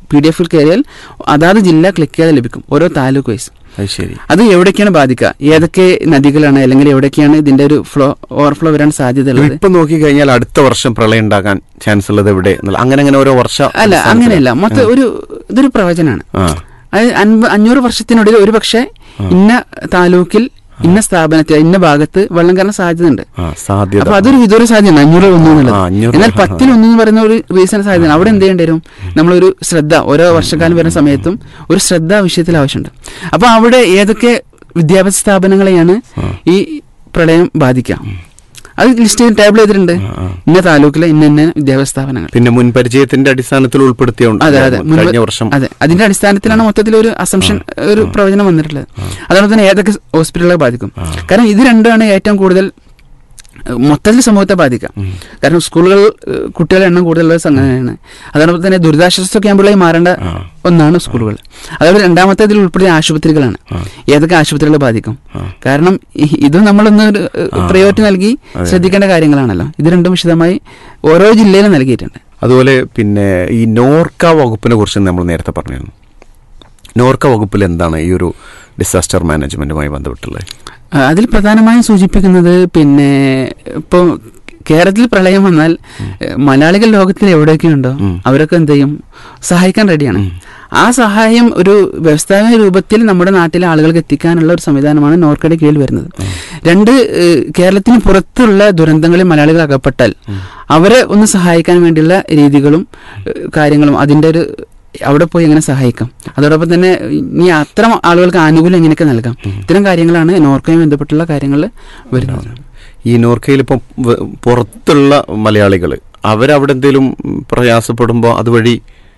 P D എഫിൽ കയറിയാൽ അതാത് ജില്ല ക്ലിക്ക് ചെയ്താൽ ലഭിക്കും ഓരോ താലൂക്ക് വൈസ് അത് ശരി അത് എവിടേക്കാണ് ബാധിക്കുക ഏതൊക്കെ നദികളാണ് അല്ലെങ്കിൽ എവിടേക്കാണ് ഇതിന്റെ ഒരു ഫ്ലോ ഓവർഫ്ലോ വരാൻ സാധ്യതയുള്ളത് ഇപ്പൊ നോക്കി കഴിഞ്ഞാൽ അടുത്ത വർഷം പ്രളയം ഉണ്ടാകാൻ ചാൻസ് ഉള്ളത് എവിടെ എന്നുള്ള അങ്ങനെ അങ്ങനെ ഓരോ വർഷം അല്ല അങ്ങനെയല്ല മൊത്തം ഒരു ഇതൊരു പ്രവചനമാണ് ആ അത് അൻപ- അഞ്ഞൂറ് വർഷത്തിനുള്ളിൽ ഒരു പക്ഷേ ഇന്ന താലൂക്കിൽ ഇന്ന സ്ഥാപനത്തിൽ ഇന്ന ഭാഗത്ത് വെള്ളം കയറാൻ സാധ്യതയുണ്ട് ആ സാധ്യത അപ്പൊ അതൊരു വിദൂര സാധ്യതയാണ് അഞ്ഞൂറ് ഒന്ന് എന്നുള്ളത് ആ, അഞ്ഞൂറ് എന്നാൽ ആ, പത്തിൽ ഒന്ന് എന്ന് പറയുന്ന ഒരു റീസൺ സാധ്യതയാണ് അവിടെ എന്ത് ചെയ്യേണ്ടി വരും നമ്മളൊരു ശ്രദ്ധ ഓരോ വർഷക്കാലം വരുന്ന സമയത്തും ഒരു ശ്രദ്ധ ആ വിഷയത്തിൽ ആവശ്യമുണ്ട് അപ്പൊ അവിടെ ഏതൊക്കെ വിദ്യാഭ്യാസ സ്ഥാപനങ്ങളെയാണ് ഈ പ്രളയം ബാധിക്കുക അത് ലിസ്റ്റ് ചെയ്ത് ടേബിൾ ചെയ്തിട്ടുണ്ട് ഇന്ന താലൂക്കിലെ ഇന്ന ഇന്ന വിദ്യാഭ്യാസ സ്ഥാപനങ്ങൾ പിന്നെ മുൻപരിചയത്തിന്റെ അടിസ്ഥാനത്തിൽ ഉൾപ്പെടുത്തിയുണ്ട് അതെ അതെ മുൻപ് കഴിഞ്ഞ വർഷം അതെ അതിന്റെ അടിസ്ഥാനത്തിലാണ് മൊത്തത്തിൽ ഒരു അസംഷൻ ഒരു പ്രവചനം വന്നിട്ടുള്ളത് അതുകൊണ്ട് തന്നെ ഏതൊക്കെ ഹോസ്പിറ്റലുകളെ ബാധിക്കും കാരണം ഇത് രണ്ടുമാണ് ഏറ്റവും കൂടുതൽ ഏഹ്, മൊത്തത്തിൽ സമൂഹത്തെ ബാധിക്കാം കാരണം സ്കൂളുകൾ ഏഹ്, കുട്ടികളുടെ എണ്ണം കൂടുതലുള്ള സംഘടനയാണ് അതോടൊപ്പം തന്നെ ദുരിതാശ്വാസ ക്യാമ്പുകളായി മാറേണ്ട ഒന്നാണ് സ്കൂളുകൾ അതേപോലെ രണ്ടാമത്തെ ഇതിൽ ഉൾപ്പെടുന്ന ആശുപത്രികളാണ് ഏതൊക്കെ ആശുപത്രികളെ ബാധിക്കും കാരണം ഇ- ഇതും നമ്മളൊന്ന് പ്രയോറിറ്റി നൽകി ശ്രദ്ധിക്കേണ്ട കാര്യങ്ങളാണല്ലോ ഇത് രണ്ടും വിശദമായി ഓരോ ജില്ലയിലും നൽകിയിട്ടുണ്ട് അതുപോലെ പിന്നെ ഈ നോർക്ക വകുപ്പിനെ കുറിച്ച് നമ്മൾ നേരത്തെ പറഞ്ഞിരുന്നു നോർക്ക വകുപ്പിൽ എന്താണ് ഈ ഒരു ഡിസാസ്റ്റർ മാനേജ്മെന്റുമായി ബന്ധപ്പെട്ടുള്ളത് ആ, അതിൽ പ്രധാനമായും സൂചിപ്പിക്കുന്നത് പിന്നെ ഇപ്പോൾ കേരളത്തിൽ പ്രളയം വന്നാൽ ഏഹ്, മലയാളികൾ ലോകത്തിൽ എവിടെയൊക്കെ ഉണ്ടോ അവരൊക്കെ എന്ത് ചെയ്യും സഹായിക്കാൻ റെഡിയാണ് ആ സഹായം ഒരു വ്യവസ്ഥാപിക രൂപത്തിൽ നമ്മുടെ നാട്ടിലെ ആളുകൾക്ക് എത്തിക്കാനുള്ള ഒരു സംവിധാനമാണ് നോർക്കയുടെ കീഴിൽ വരുന്നത് രണ്ട് ഏഹ്, കേരളത്തിന് പുറത്തുള്ള ദുരന്തങ്ങളിൽ മലയാളികൾ അകപ്പെട്ടാൽ അവരെ ഒന്ന് സഹായിക്കാൻ വേണ്ടിയുള്ള രീതികളും ഏഹ്, കാര്യങ്ങളും അതിൻ്റെ ഒരു അവിടെ പോയി എങ്ങനെ സഹായിക്കാം അതോടൊപ്പം തന്നെ ഇനി അത്തരം ആളുകൾക്ക് ആനുകൂല്യം എങ്ങനെയൊക്കെ നൽകാം ഇത്തരം കാര്യങ്ങളാണ് നോർക്കയുമായി ബന്ധപ്പെട്ടുള്ള കാര്യങ്ങൾ വരുന്നത് ഈ നോർക്കയിൽ ഇപ്പം വ- പുറത്തുള്ള മലയാളികൾ അവരവിടെ എന്തെങ്കിലും പ്രയാസപ്പെടുമ്പോൾ അതുവഴി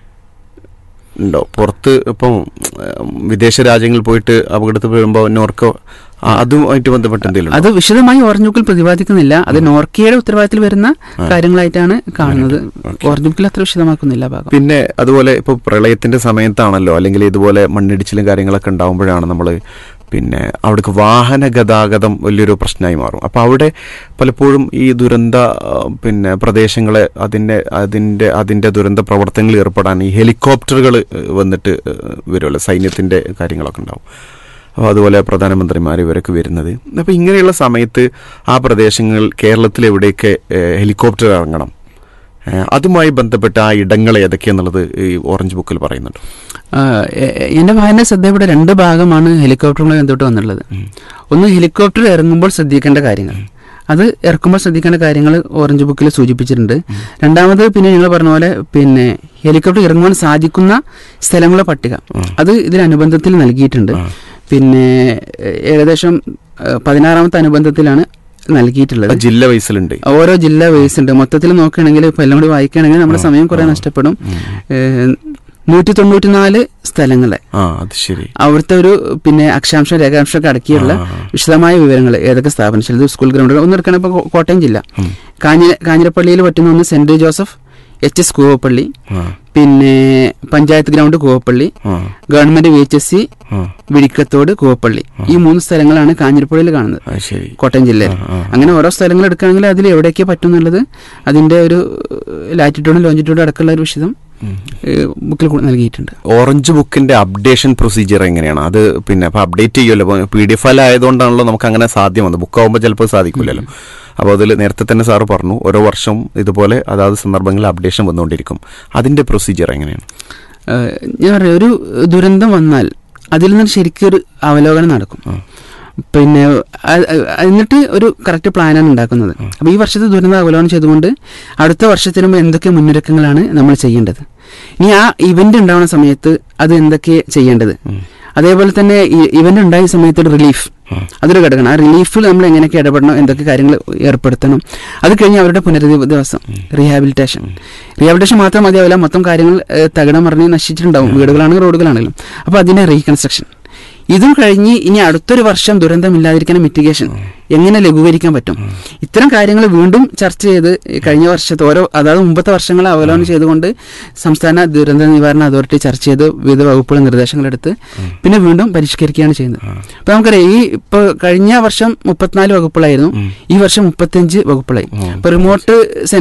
ഉണ്ടോ പുറത്ത് ഇപ്പം ഉം, വിദേശ രാജ്യങ്ങളിൽ പോയിട്ട് അപകടത്തിൽ വീഴുമ്പോൾ നോർക്ക ആ, അതുമായിട്ട് ബന്ധപ്പെട്ട് എന്തെങ്കിലും അത് വിശദമായി ഓറഞ്ച് ബുക്കിൽ പ്രതിപാദിക്കുന്നില്ല അത് നോർക്കയുടെ ഉത്തരവാദിത്തത്തിൽ വരുന്ന കാര്യങ്ങളായിട്ടാണ് കാണുന്നത് ഓറഞ്ച് ബുക്കിൽ അത്ര വിശദമാക്കുന്നില്ല ആ ഭാഗം പിന്നെ അതുപോലെ ഇപ്പോൾ പ്രളയത്തിന്റെ സമയത്താണല്ലോ അല്ലെങ്കിൽ ഇതുപോലെ മണ്ണിടിച്ചിലും കാര്യങ്ങളൊക്കെ ഉണ്ടാകുമ്പോഴാണ് നമ്മൾ പിന്നെ അവിടേക്ക് വാഹന ഗതാഗതം വലിയൊരു പ്രശ്നമായി മാറും അപ്പോൾ അവിടെ പലപ്പോഴും ഈ ദുരന്ത ആ, പിന്നെ പ്രദേശങ്ങളെ അതിൻ്റെ അതിൻ്റെ അതിൻ്റെ ദുരന്ത പ്രവർത്തനങ്ങളിൽ ഏർപ്പെടാൻ ഈ ഹെലികോപ്റ്ററുകൾ വന്നിട്ട് ഏഹ്, വരുമല്ലോ സൈന്യത്തിൻ്റെ കാര്യങ്ങളൊക്കെ ഉണ്ടാവും അപ്പോൾ അതുപോലെ പ്രധാനമന്ത്രിമാർ ഇവരൊക്കെ വരുന്നത് അപ്പോൾ ഇങ്ങനെയുള്ള സമയത്ത് ആ പ്രദേശങ്ങൾ കേരളത്തിൽ എവിടെയൊക്കെ ഏഹ്, ഹെലികോപ്റ്റർ ഇറങ്ങണം ഏഹ് അതുമായി ബന്ധപ്പെട്ട ആ ഇടങ്ങൾ ഏതൊക്കെയാന്നുള്ളത് ഈ ഓറഞ്ച് ബുക്കിൽ പറയുന്നുണ്ട് ആ, എ- എ- എന്റെ ഭാഗന്റെ ശ്രദ്ധയുടെ രണ്ട് ഭാഗമാണ് ഹെലികോപ്റ്ററുമായി ബന്ധപ്പെട്ട് വന്നിട്ടുള്ളത് ഒന്ന് ഹെലികോപ്റ്റർ ഇറങ്ങുമ്പോൾ ശ്രദ്ധിക്കേണ്ട കാര്യങ്ങൾ അത് ഇറക്കുമ്പോൾ ശ്രദ്ധിക്കേണ്ട കാര്യങ്ങൾ ഓറഞ്ച് ബുക്കിൽ സൂചിപ്പിച്ചിട്ടുണ്ട് രണ്ടാമത് പിന്നെ നിങ്ങൾ പറഞ്ഞ പോലെ പിന്നെ ഹെലികോപ്റ്റർ ഇറങ്ങുവാൻ സാധിക്കുന്ന സ്ഥലങ്ങളുടെ പട്ടിക അത് ഇതിനനുബന്ധത്തിൽ നൽകിയിട്ടുണ്ട് പിന്നെ എ- ഏകദേശം ഏ, പതിനാറാമത്തെ അനുബന്ധത്തിലാണ് നൽകിയിട്ടുള്ളത് അത് ജില്ല വയസ്സിലുണ്ട് ഓരോ ജില്ല വേസ് ഉണ്ട് മൊത്തത്തിൽ നോക്കുകയാണെങ്കിൽ ഇപ്പൊ എല്ലാം കൂടി വായിക്കുകയാണെങ്കിൽ നമ്മുടെ സമയം കുറെ നഷ്ടപ്പെടും നൂറ്റി തൊണ്ണൂറ്റിനാല് സ്ഥലങ്ങളെ ആ അത് ശരി അവിടുത്തെ ഒരു പിന്നെ അക്ഷാംശം രേഖാംശം ഒക്കെ അടക്കിയുള്ള വിശദമായ വിവരങ്ങൾ ഏതൊക്കെ സ്ഥാപനം ചിലത് സ്കൂൾ ഗ്രൗണ്ടുകൾ ഒന്ന് എടുക്കുകയാണെങ്കിൽ ഇപ്പോൾ കോട്ടയം ജില്ല കാഞ്ഞി കാഞ്ഞിരപ്പള്ളിയിൽ പറ്റുന്ന ഒന്ന് saint Joseph H S Koovappally ആ പിന്നെ പഞ്ചായത്ത് ഗ്രൗണ്ട് കൂവപ്പള്ളി ആ government V H S C ആ വിഴിക്കത്തോട് കൂവപ്പള്ളി ഈ മൂന്ന് സ്ഥലങ്ങളാണ് കാഞ്ഞിരപ്പള്ളിയിൽ കാണുന്നത് അത് ശരി കോട്ടയം ജില്ലയിൽ അങ്ങനെ ഓരോ സ്ഥലങ്ങൾ എടുക്കുകയാണെങ്കിൽ അതിൽ എവിടെയൊക്കെ പറ്റും എന്നുള്ളത് അതിന്റെ ഒരു ലാറ്റിറ്റ്യൂഡും ലോഞ്ചിറ്റ്യൂഡും അടക്കമുള്ള ഒരു വിശദം ഏഹ്, ബുക്കിൽ കൊ- നൽകിയിട്ടുണ്ട് ഓറഞ്ച് ബുക്കിന്റെ അപ്ഡേഷൻ പ്രൊസീജിയർ എങ്ങനെയാണ് അത് പിന്നെ അപ്പൊ അപ്ഡേറ്റ് ചെയ്യുമല്ലോ പി ഡി എഫ് ഫയൽ ആയതുകൊണ്ടാണല്ലോ നമുക്ക് അങ്ങനെ സാധ്യമാണ് ബുക്ക് ആകുമ്പോൾ ചിലപ്പോൾ സാധിക്കില്ലല്ലോ അപ്പോൾ അതിൽ നേരത്തെ തന്നെ സാറ് പറഞ്ഞു ഓരോ വർഷവും ഇതുപോലെ അതാത് സന്ദർഭങ്ങളിൽ അപ്ഡേഷൻ വന്നുകൊണ്ടിരിക്കും അതിന്റെ പ്രൊസീജിയർ എങ്ങനെയാണ് ഏഹ്, ഞാൻ പറയാം ഒരു ദുരന്തം വന്നാൽ അതിൽ നിന്ന് ശരിക്കും ഒരു അവലോകനം നടക്കും പിന്നെ അ- അ- എന്നിട്ട് ഒരു കറക്റ്റ് പ്ലാനാണ് ഉണ്ടാക്കുന്നത് അപ്പോൾ ഈ വർഷത്തെ ദുരന്തം അവലോകനം ചെയ്തുകൊണ്ട് അടുത്ത വർഷത്തിന് മുമ്പ് എന്തൊക്കെ മുന്നൊരുക്കങ്ങളാണ് നമ്മൾ ചെയ്യേണ്ടത് ഇനി ആ ഇവന്റ് ഉണ്ടാവുന്ന സമയത്ത് അത് എന്തൊക്കെ ചെയ്യേണ്ടത് അതേപോലെ തന്നെ ഈ ഇവന്റ് ഉണ്ടായ സമയത്ത് ഒരു റിലീഫ് അതൊരു ഘടകമാണ് ആ റിലീഫിൽ നമ്മൾ എങ്ങനെയൊക്കെ ഇടപെടണം എന്തൊക്കെ കാര്യങ്ങൾ ഏർപ്പെടുത്തണം അത് കഴിഞ്ഞ് അവരുടെ പുനരധിവാസം റീഹാബിലിറ്റേഷൻ റീഹാബിലിറ്റേഷൻ മാത്രം മതിയാവില്ല മൊത്തം കാര്യങ്ങൾ ഏഹ്, തകിടം മറിഞ്ഞ് നശിച്ചിട്ടുണ്ടാവും വീടുകളാണെങ്കിലും റോഡുകളാണെങ്കിലും അപ്പോൾ അതിന്റെ റീകൺസ്ട്രക്ഷൻ ഇതും കഴിഞ്ഞ് ഇനി അടുത്തൊരു വർഷം ദുരന്തമില്ലാതിരിക്കാൻ മിറ്റിഗേഷൻ എങ്ങനെ ലഘൂകരിക്കാൻ പറ്റും ഇത്തരം കാര്യങ്ങൾ വീണ്ടും ചർച്ച ചെയ്ത് ഈ കഴിഞ്ഞ വർഷത്തെ ഓരോ അതായത് മുമ്പത്തെ വർഷങ്ങളെ അവലോകനം ചെയ്തുകൊണ്ട് സംസ്ഥാന ദുരന്ത നിവാരണ അതോറിറ്റി ചർച്ച ചെയ്ത് വിവിധ വകുപ്പുകൾ നിർദ്ദേശങ്ങളെടുത്ത് പിന്നെ വീണ്ടും പരിഷ്കരിക്കുകയാണ് ചെയ്യുന്നത് അപ്പൊ നമുക്കറിയാം ഈ ഇപ്പൊ കഴിഞ്ഞ വർഷം മുപ്പത്തിനാല് വകുപ്പുകളായിരുന്നു ഈ വർഷം മുപ്പത്തിയഞ്ച് വകുപ്പുകളായി ഇപ്പൊ റിമോട്ട് സെൻസിങ്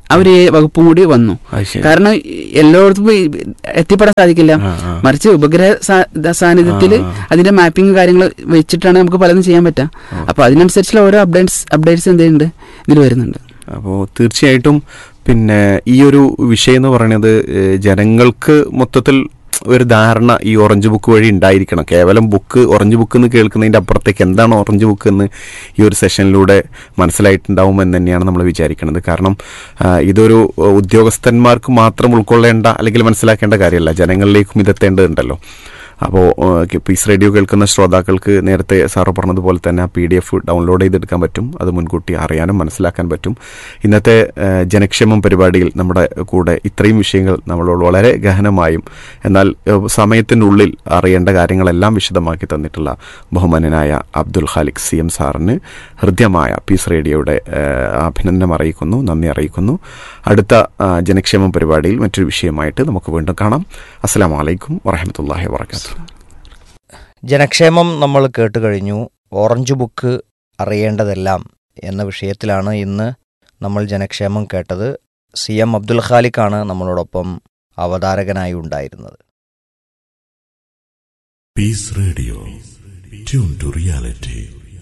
ആ ഒരു വകുപ്പും കൂടി വന്നു അത് ശരി കാരണം എല്ലായിടത്തും പോയി എത്തിപ്പെടാൻ സാധിക്കില്ല ആ, ആ. മറിച്ച് ഉപഗ്രഹ സാ- ദ- സാന്നിധ്യത്തിൽ ആ, അതിന്റെ മാപ്പിംഗ് കാര്യങ്ങൾ വെച്ചിട്ടാണ് നമുക്ക് പലതും ചെയ്യാൻ പറ്റുക അപ്പൊ അതിനനുസരിച്ചുള്ള ഓരോ അപ്ഡേറ്റ്സ് അപ്ഡേറ്റ്സ് എന്തെയുണ്ട് ഇതിൽ വരുന്നുണ്ട് അപ്പോൾ തീർച്ചയായിട്ടും പിന്നെ ഈ ഒരു വിഷയം എന്ന് പറയുന്നത് ഏഹ്, ജനങ്ങൾക്ക് മൊത്തത്തിൽ ഒരു ധാരണ ഈ ഓറഞ്ച് ബുക്ക് വഴി ഉണ്ടായിരിക്കണം കേവലം ബുക്ക് ഓറഞ്ച് ബുക്ക് എന്ന് കേൾക്കുന്നതിൻ്റെ അപ്പുറത്തേക്ക് എന്താണ് ഓറഞ്ച് ബുക്ക് എന്ന് ഈ ഒരു സെഷനിലൂടെ മനസ്സിലായിട്ടുണ്ടാവും എന്ന് തന്നെയാണ് നമ്മൾ വിചാരിക്കുന്നത് കാരണം ആ, ഇതൊരു ഉദ്യോഗസ്ഥന്മാർക്ക് മാത്രം ഉൾക്കൊള്ളേണ്ട അല്ലെങ്കിൽ മനസ്സിലാക്കേണ്ട കാര്യമല്ല ജനങ്ങളിലേക്കും ഇതെത്തേണ്ടതുണ്ടല്ലോ അപ്പോൾ പീസ് റേഡിയോ കേൾക്കുന്ന ശ്രോതാക്കൾക്ക് നേരത്തെ സാറ് പറഞ്ഞതുപോലെ തന്നെ ആ പി ഡി എഫ് ഡൗൺലോഡ് ചെയ്തെടുക്കാൻ പറ്റും അത് മുൻകൂട്ടി അറിയാനും മനസ്സിലാക്കാൻ പറ്റും ഇന്നത്തെ ആ, ജനക്ഷേമം പരിപാടിയിൽ നമ്മുടെ കൂടെ ഇത്രയും വിഷയങ്ങൾ നമ്മളോട് വളരെ ഗഹനമായും എന്നാൽ ആ, സമയത്തിനുള്ളിൽ അറിയേണ്ട കാര്യങ്ങളെല്ലാം വിശദമാക്കി തന്നിട്ടുള്ള ബഹുമാനനായ അബ്ദുൽ ഖാലിഖ് സി എം സാറിന് ഹൃദ്യമായ പീസ് റേഡിയോയുടെ ആ, അഭിനന്ദനം അറിയിക്കുന്നു നന്ദി അറിയിക്കുന്നു അടുത്ത ആ, ജനക്ഷേമം പരിപാടിയിൽ മറ്റൊരു വിഷയമായിട്ട് നമുക്ക് വീണ്ടും കാണാം അസ്സാം വലൈക്കും വറഹമത്തല്ലാഹി വാത്തു ജനക്ഷേമം നമ്മൾ കേട്ട് കഴിഞ്ഞു ഓറഞ്ച് ബുക്ക് അറിയേണ്ടതെല്ലാം എന്ന വിഷയത്തിലാണ് ഇന്ന് നമ്മൾ ജനക്ഷേമം കേട്ടത് സി എം അബ്ദുൽ ഖാലിഖാണ് നമ്മളോടൊപ്പം അവതാരകനായി ഉണ്ടായിരുന്നത് Peace Radio. Tune to reality.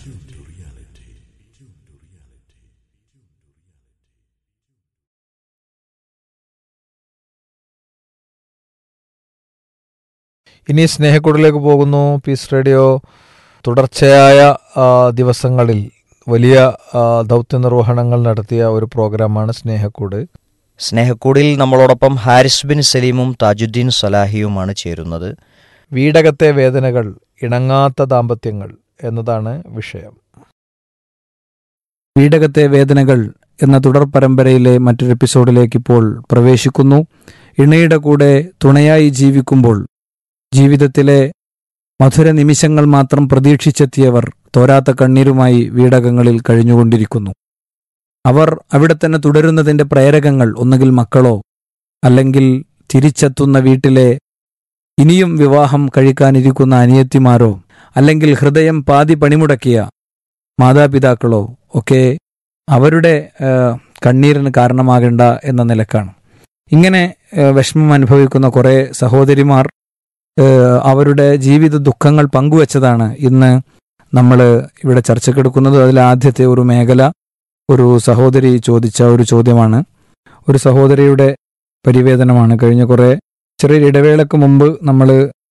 ഇനി സ്നേഹക്കൂടിലേക്ക് പോകുന്നു പീസ് റേഡിയോ തുടർച്ചയായ ആ, ദിവസങ്ങളിൽ വലിയ ആ, ദൗത്യ നിർവഹണങ്ങൾ നടത്തിയ ഒരു പ്രോഗ്രാമാണ് സ്നേഹക്കൂട് സ്നേഹക്കൂടിൽ നമ്മളോടൊപ്പം ഹാരിസ് ബിൻ സലീമും താജുദ്ദീൻ സലാഹിയുമാണ് ചേരുന്നത് വീടകത്തെ വേദനകൾ ഇണങ്ങാത്ത ദാമ്പത്യങ്ങൾ എന്നതാണ് വിഷയം വീടകത്തെ വേദനകൾ എന്ന തുടർ പരമ്പരയിലെ മറ്റൊരു എപ്പിസോഡിലേക്ക് ഇപ്പോൾ പ്രവേശിക്കുന്നു ഇണയുടെ കൂടെ തുണയായി ജീവിക്കുമ്പോൾ ജീവിതത്തിലെ മധുര നിമിഷങ്ങൾ മാത്രം പ്രതീക്ഷിച്ചെത്തിയവർ തോരാത്ത കണ്ണീരുമായി വീടകങ്ങളിൽ കഴിഞ്ഞുകൊണ്ടിരിക്കുന്നു അവർ അവിടെ തന്നെ തുടരുന്നതിന്റെ പ്രേരകങ്ങൾ ഒന്നുകിൽ മക്കളോ അല്ലെങ്കിൽ തിരിച്ചെത്തുന്ന വീട്ടിലെ ഇനിയും വിവാഹം കഴിക്കാനിരിക്കുന്ന അനിയത്തിമാരോ അല്ലെങ്കിൽ ഹൃദയം പാതി പണിമുടക്കിയ മാതാപിതാക്കളോ ഒക്കെ അവരുടെ ആ, കണ്ണീരിന് കാരണമാകേണ്ട എന്ന നിലക്കാണ് ഇങ്ങനെ ആ, വിഷമം അനുഭവിക്കുന്ന കുറേ സഹോദരിമാർ ആ, അവരുടെ ജീവിത ദുഃഖങ്ങൾ പങ്കുവച്ചതാണ് ഇന്ന് നമ്മൾ ഇവിടെ ചർച്ചക്കെടുക്കുന്നത് അതിൽ ആദ്യത്തെ ഒരു മേഖല ഒരു സഹോദരി ചോദിച്ച ഒരു ചോദ്യമാണ് ഒരു സഹോദരിയുടെ പരിവേദനമാണ് കഴിഞ്ഞ കുറേ ചെറിയൊരു ഇടവേളയ്ക്ക് മുമ്പ് നമ്മൾ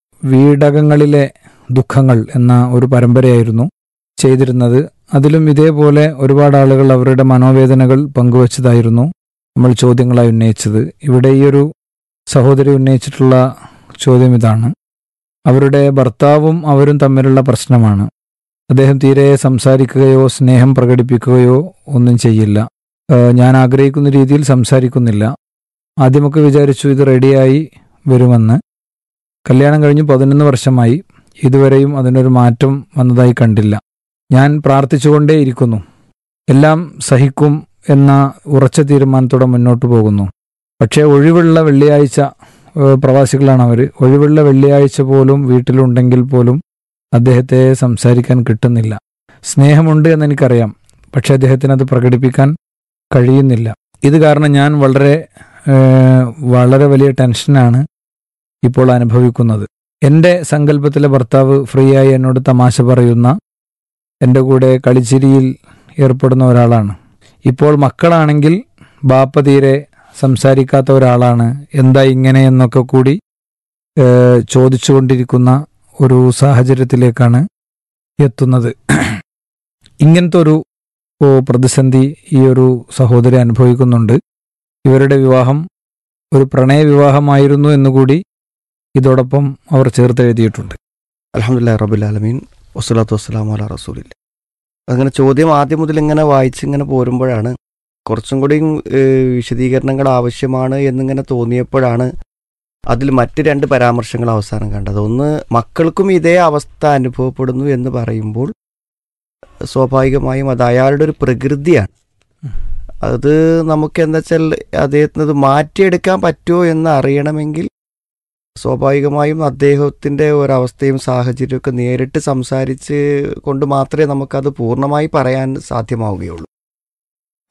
വീടകങ്ങളിലെ ദുഃഖങ്ങൾ എന്ന ഒരു പരമ്പരയായിരുന്നു ചെയ്തിരുന്നത് അതിലും ഇതേപോലെ ഒരുപാട് ആളുകൾ അവരുടെ മനോവേദനകൾ പങ്കുവച്ചതായിരുന്നു നമ്മൾ ചോദ്യങ്ങളായി ഉന്നയിച്ചത് ഇവിടെ ഈ ഒരു സഹോദരി ഉന്നയിച്ചിട്ടുള്ള ചോദ്യം ഇതാണ് അവരുടെ ഭർത്താവും അവരും തമ്മിലുള്ള പ്രശ്നമാണ് അദ്ദേഹം തീരെ സംസാരിക്കുകയോ സ്നേഹം പ്രകടിപ്പിക്കുകയോ ഒന്നും ചെയ്യില്ല ഏഹ് ഞാൻ ആഗ്രഹിക്കുന്ന രീതിയിൽ സംസാരിക്കുന്നില്ല ആദ്യമൊക്കെ വിചാരിച്ചു ഇത് റെഡിയായി വരുമെന്ന് കല്യാണം കഴിഞ്ഞ് പതിനൊന്ന് വർഷമായി ഇതുവരെയും അതിനൊരു മാറ്റം വന്നതായി കണ്ടില്ല ഞാൻ പ്രാർത്ഥിച്ചുകൊണ്ടേയിരിക്കുന്നു എല്ലാം സഹിക്കും എന്ന ഉറച്ച തീരുമാനത്തോടെ മുന്നോട്ട് പോകുന്നു പക്ഷേ ഒഴിവുള്ള വെള്ളിയാഴ്ച ഏഹ് പ്രവാസികളാണ് അവർ ഒഴിവുള്ള വെള്ളിയാഴ്ച പോലും വീട്ടിലുണ്ടെങ്കിൽ പോലും അദ്ദേഹത്തെ സംസാരിക്കാൻ കിട്ടുന്നില്ല സ്നേഹമുണ്ട് എന്ന് എനിക്കറിയാം പക്ഷെ അദ്ദേഹത്തിന് അത് പ്രകടിപ്പിക്കാൻ കഴിയുന്നില്ല ഇത് കാരണം ഞാൻ വളരെ ഏഹ്, വളരെ വലിയ ടെൻഷനാണ് ഇപ്പോൾ അനുഭവിക്കുന്നത് എൻ്റെ സങ്കല്പത്തിലെ ഭർത്താവ് ഫ്രീ ആയി എന്നോട് തമാശ പറയുന്ന എൻ്റെ കൂടെ കളിച്ചിരിയിൽ ഏർപ്പെടുന്ന ഒരാളാണ് ഇപ്പോൾ മക്കളാണെങ്കിൽ ബാപ്പ തീരെ സംസാരിക്കാത്ത ഒരാളാണ് എന്താ ഇങ്ങനെ എന്നൊക്കെ കൂടി ഏഹ്, ചോദിച്ചുകൊണ്ടിരിക്കുന്ന ഒരു സാഹചര്യത്തിലേക്കാണ് എത്തുന്നത് ഇങ്ങനത്തെ ഒരു ഓ, പ്രതിസന്ധി ഈ ഒരു സഹോദരി അനുഭവിക്കുന്നുണ്ട് ഇവരുടെ വിവാഹം ഒരു പ്രണയ വിവാഹമായിരുന്നു എന്നുകൂടി ഇതോടൊപ്പം അവർ ചേർത്ത് എഴുതിയിട്ടുണ്ട് അലഹമുല്ലാ റബുലാലമീൻ വസ്സലാത്തു വസ്സലാം അല റസൂലില്ല അങ്ങനെ ചോദ്യം ആദ്യം മുതൽ ഇങ്ങനെ വായിച്ച് ഇങ്ങനെ പോരുമ്പോഴാണ് കുറച്ചും കൂടിയും ഏഹ്, വിശദീകരണങ്ങൾ ആവശ്യമാണ് എന്നിങ്ങനെ തോന്നിയപ്പോഴാണ് അതിൽ മറ്റ് രണ്ട് പരാമർശങ്ങൾ അവസാനം കണ്ടത് ഒന്ന് മക്കൾക്കും ഇതേ അവസ്ഥ അനുഭവപ്പെടുന്നു എന്ന് പറയുമ്പോൾ സ്വാഭാവികമായും അത് അയാളുടെ ഒരു പ്രകൃതിയാണ് അത് നമുക്ക് എന്താ വെച്ചാൽ അദ്ദേഹത്തിന് അത് മാറ്റിയെടുക്കാൻ പറ്റുമോ എന്ന് അറിയണമെങ്കിൽ സ്വാഭാവികമായും അദ്ദേഹത്തിൻ്റെ ഒരവസ്ഥയും സാഹചര്യമൊക്കെ നേരിട്ട് സംസാരിച്ച് കൊണ്ട് മാത്രമേ നമുക്കത് പൂർണ്ണമായി പറയാൻ സാധ്യമാവുകയുള്ളൂ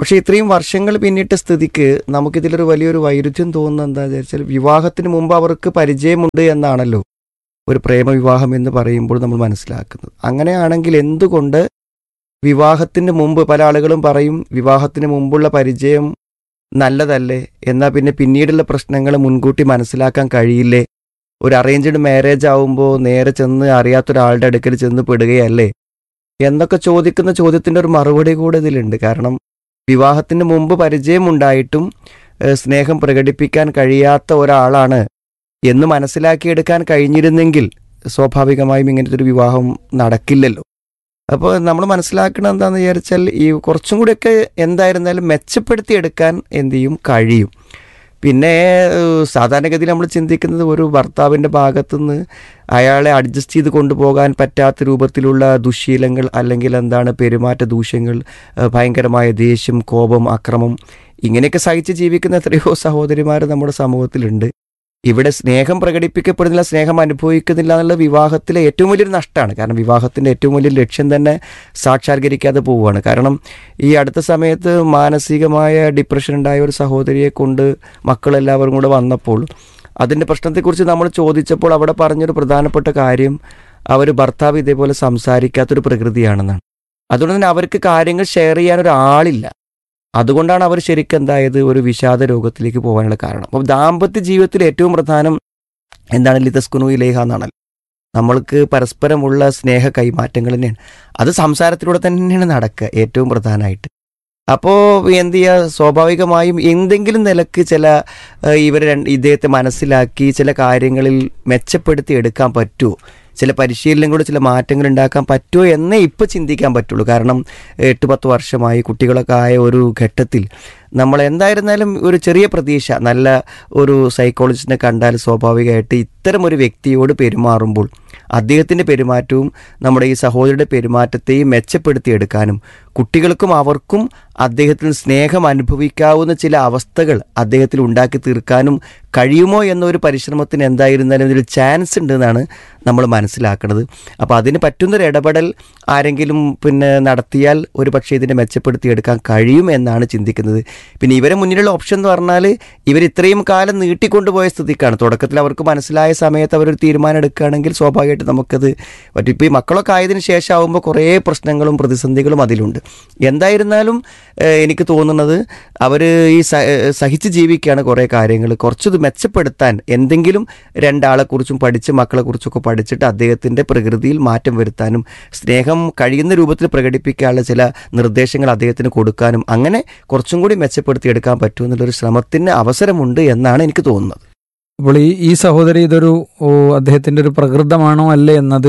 പക്ഷേ ഇത്രയും വർഷങ്ങൾ പിന്നിട്ട സ്ഥിതിക്ക് നമുക്കിതിലൊരു വലിയൊരു വൈരുദ്ധ്യം തോന്നുന്നത് എന്താണെന്ന് വെച്ചാൽ വിവാഹത്തിന് മുമ്പ് അവർക്ക് പരിചയമുണ്ട് എന്നാണല്ലോ ഒരു പ്രേമവിവാഹം എന്ന് പറയുമ്പോൾ നമ്മൾ മനസ്സിലാക്കുന്നത് അങ്ങനെയാണെങ്കിൽ എന്തുകൊണ്ട് വിവാഹത്തിന് മുമ്പ് പല ആളുകളും പറയും വിവാഹത്തിന് മുമ്പുള്ള പരിചയം നല്ലതല്ലേ എന്നാൽ പിന്നെ പിന്നീടുള്ള പ്രശ്നങ്ങൾ മുൻകൂട്ടി മനസ്സിലാക്കാൻ കഴിയില്ലേ ഒരു അറേഞ്ച്ഡ് മാരേജ് ആവുമ്പോൾ നേരെ ചെന്ന് അറിയാത്തൊരാളുടെ അടുക്കൽ ചെന്ന് പെടുകയല്ലേ എന്നൊക്കെ ചോദിക്കുന്ന ചോദ്യത്തിൻ്റെ ഒരു മറുപടി കൂടെ ഇതിലുണ്ട് കാരണം വിവാഹത്തിന് മുമ്പ് പരിചയമുണ്ടായിട്ടും ഏഹ്, സ്നേഹം പ്രകടിപ്പിക്കാൻ കഴിയാത്ത ഒരാളാണ് എന്ന് മനസ്സിലാക്കിയെടുക്കാൻ കഴിഞ്ഞിരുന്നെങ്കിൽ സ്വാഭാവികമായും ഇങ്ങനത്തെ ഒരു വിവാഹം നടക്കില്ലല്ലോ അപ്പോൾ നമ്മൾ മനസ്സിലാക്കണം എന്താണെന്ന് വിചാരിച്ചാൽ ഈ കുറച്ചും കൂടിയൊക്കെ എന്തായിരുന്നാലും മെച്ചപ്പെടുത്തിയെടുക്കാൻ എന്ത് ചെയ്യും കഴിയും പിന്നെ ഏഹ്, സാധാരണഗതിയിൽ നമ്മൾ ചിന്തിക്കുന്നത് ഒരു ഭർത്താവിൻ്റെ ഭാഗത്തുനിന്ന് അയാളെ അഡ്ജസ്റ്റ് ചെയ്ത് കൊണ്ടുപോകാൻ പറ്റാത്ത രൂപത്തിലുള്ള ദുശീലങ്ങൾ അല്ലെങ്കിൽ എന്താണ് പെരുമാറ്റ ദൂഷ്യങ്ങൾ ഏഹ്, ഭയങ്കരമായ ദേഷ്യം കോപം അക്രമം ഇങ്ങനെയൊക്കെ സഹിച്ച് ജീവിക്കുന്ന എത്രയോ സഹോദരിമാർ നമ്മുടെ സമൂഹത്തിലുണ്ട് ഇവിടെ സ്നേഹം പ്രകടിപ്പിക്കപ്പെടുന്നില്ല സ്നേഹം അനുഭവിക്കുന്നില്ല എന്നുള്ള വിവാഹത്തിലെ ഏറ്റവും വലിയൊരു നഷ്ടമാണ് കാരണം വിവാഹത്തിൻ്റെ ഏറ്റവും വലിയ ലക്ഷ്യം തന്നെ സാക്ഷാത്കരിക്കാതെ പോവുകയാണ് കാരണം ഈ അടുത്ത സമയത്ത് മാനസികമായ ഡിപ്രഷൻ ഉണ്ടായ ഒരു സഹോദരിയെ കൊണ്ട് മക്കളെല്ലാവരും കൂടെ വന്നപ്പോൾ അതിൻ്റെ പ്രശ്നത്തെക്കുറിച്ച് നമ്മൾ ചോദിച്ചപ്പോൾ അവിടെ പറഞ്ഞൊരു പ്രധാനപ്പെട്ട കാര്യം അവർ ഭർത്താവ് ഇതേപോലെ സംസാരിക്കാത്തൊരു പ്രകൃതിയാണെന്നാണ് അതുകൊണ്ട് തന്നെ അവർക്ക് കാര്യങ്ങൾ ഷെയർ ചെയ്യാൻ ഒരാളില്ല അതുകൊണ്ടാണ് അവർ ശരിക്കും എന്തായത് ഒരു വിഷാദ രോഗത്തിലേക്ക് പോകാനുള്ള കാരണം അപ്പോൾ ദാമ്പത്യ ജീവിതത്തിൽ ഏറ്റവും പ്രധാനം എന്താണ് ലിതസ്കുനു ഇലേഹ എന്നാണല്ലോ നമ്മൾക്ക് പരസ്പരമുള്ള സ്നേഹ കൈമാറ്റങ്ങൾ തന്നെയാണ് അത് സംസാരത്തിലൂടെ തന്നെയാണ് നടക്കുക ഏറ്റവും പ്രധാനമായിട്ട് അപ്പോൾ എന്ത് ചെയ്യുക സ്വാഭാവികമായും എന്തെങ്കിലും നിലക്ക് ചില ഇവർ ഇദ്ദേഹത്തെ മനസ്സിലാക്കി ചില കാര്യങ്ങളിൽ മെച്ചപ്പെടുത്തി എടുക്കാൻ പറ്റുമോ ചില പരിശീലനങ്ങളോട് ചില മാറ്റങ്ങൾ ഉണ്ടാക്കാൻ പറ്റുമോ എന്നേ ഇപ്പോൾ ചിന്തിക്കാൻ പറ്റുള്ളൂ കാരണം എട്ട് പത്ത് വർഷമായി കുട്ടികളൊക്കെ ആയ ഒരു ഘട്ടത്തിൽ നമ്മൾ എന്തായിരുന്നാലും ഒരു ചെറിയ പ്രതീക്ഷ നല്ല ഒരു സൈക്കോളജിസ്റ്റിനെ കണ്ടാൽ സ്വാഭാവികമായിട്ട് ഇത്തരം ഒരു വ്യക്തിയോട് പെരുമാറുമ്പോൾ അദ്ദേഹത്തിൻ്റെ പെരുമാറ്റവും നമ്മുടെ ഈ സഹോദരിയുടെ പെരുമാറ്റത്തെയും മെച്ചപ്പെടുത്തിയെടുക്കാനും കുട്ടികൾക്കും അവർക്കും അദ്ദേഹത്തിൽ സ്നേഹം അനുഭവിക്കാവുന്ന ചില അവസ്ഥകൾ അദ്ദേഹത്തിൽ ഉണ്ടാക്കി തീർക്കാനും കഴിയുമോ എന്നൊരു പരിശ്രമത്തിന് എന്തായിരുന്നാലും ഇതിൽ ചാൻസ് ഉണ്ടെന്നാണ് നമ്മൾ മനസ്സിലാക്കുന്നത് അപ്പോൾ അതിന് പറ്റുന്നൊരു ഇടപെടൽ ആരെങ്കിലും പിന്നെ നടത്തിയാൽ ഒരു പക്ഷേ ഇതിനെ മെച്ചപ്പെടുത്തിയെടുക്കാൻ കഴിയും എന്നാണ് ചിന്തിക്കുന്നത് പിന്നെ ഇവരെ മുന്നിലുള്ള ഓപ്ഷൻ എന്ന് പറഞ്ഞാൽ ഇവർ ഇത്രയും കാലം നീട്ടിക്കൊണ്ടുപോയ സ്ഥിതിക്കാണ് തുടക്കത്തിൽ അവർക്ക് മനസ്സിലായ സമയത്ത് അവരൊരു തീരുമാനം എടുക്കുകയാണെങ്കിൽ സ്വാഭാവികമായിട്ട് നമുക്കത് പറ്റും ഇപ്പോൾ ഈ മക്കളൊക്കെ ആയതിനു ശേഷം ആകുമ്പോൾ കുറേ പ്രശ്നങ്ങളും പ്രതിസന്ധികളും അതിലുണ്ട് എന്തായിരുന്നാലും ഏഹ്, എനിക്ക് തോന്നുന്നത് അവർ ഈ സ- ഏഹ്, സഹിച്ച് ജീവിക്കുകയാണ് കുറേ കാര്യങ്ങൾ കുറച്ചത് മെച്ചപ്പെടുത്താൻ എന്തെങ്കിലും രണ്ടാളെക്കുറിച്ചും പഠിച്ച് മക്കളെക്കുറിച്ചൊക്കെ പഠിച്ചിട്ട് അദ്ദേഹത്തിൻ്റെ പ്രകൃതിയിൽ മാറ്റം വരുത്താനും സ്നേഹം കഴിയുന്ന രൂപത്തിൽ പ്രകടിപ്പിക്കാനുള്ള ചില നിർദ്ദേശങ്ങൾ അദ്ദേഹത്തിന് കൊടുക്കാനും അങ്ങനെ കുറച്ചും കൂടി മെച്ചപ്പെടുത്തിയെടുക്കാൻ പറ്റുമെന്നുള്ളൊരു ശ്രമത്തിന് അവസരമുണ്ട് എന്നാണ് എനിക്ക് തോന്നുന്നത് അപ്പോൾ ഈ ഈ സഹോദരി ഇതൊരു ഓ, അദ്ദേഹത്തിന്റെ ഒരു പ്രകൃതമാണോ അല്ലേ എന്നത്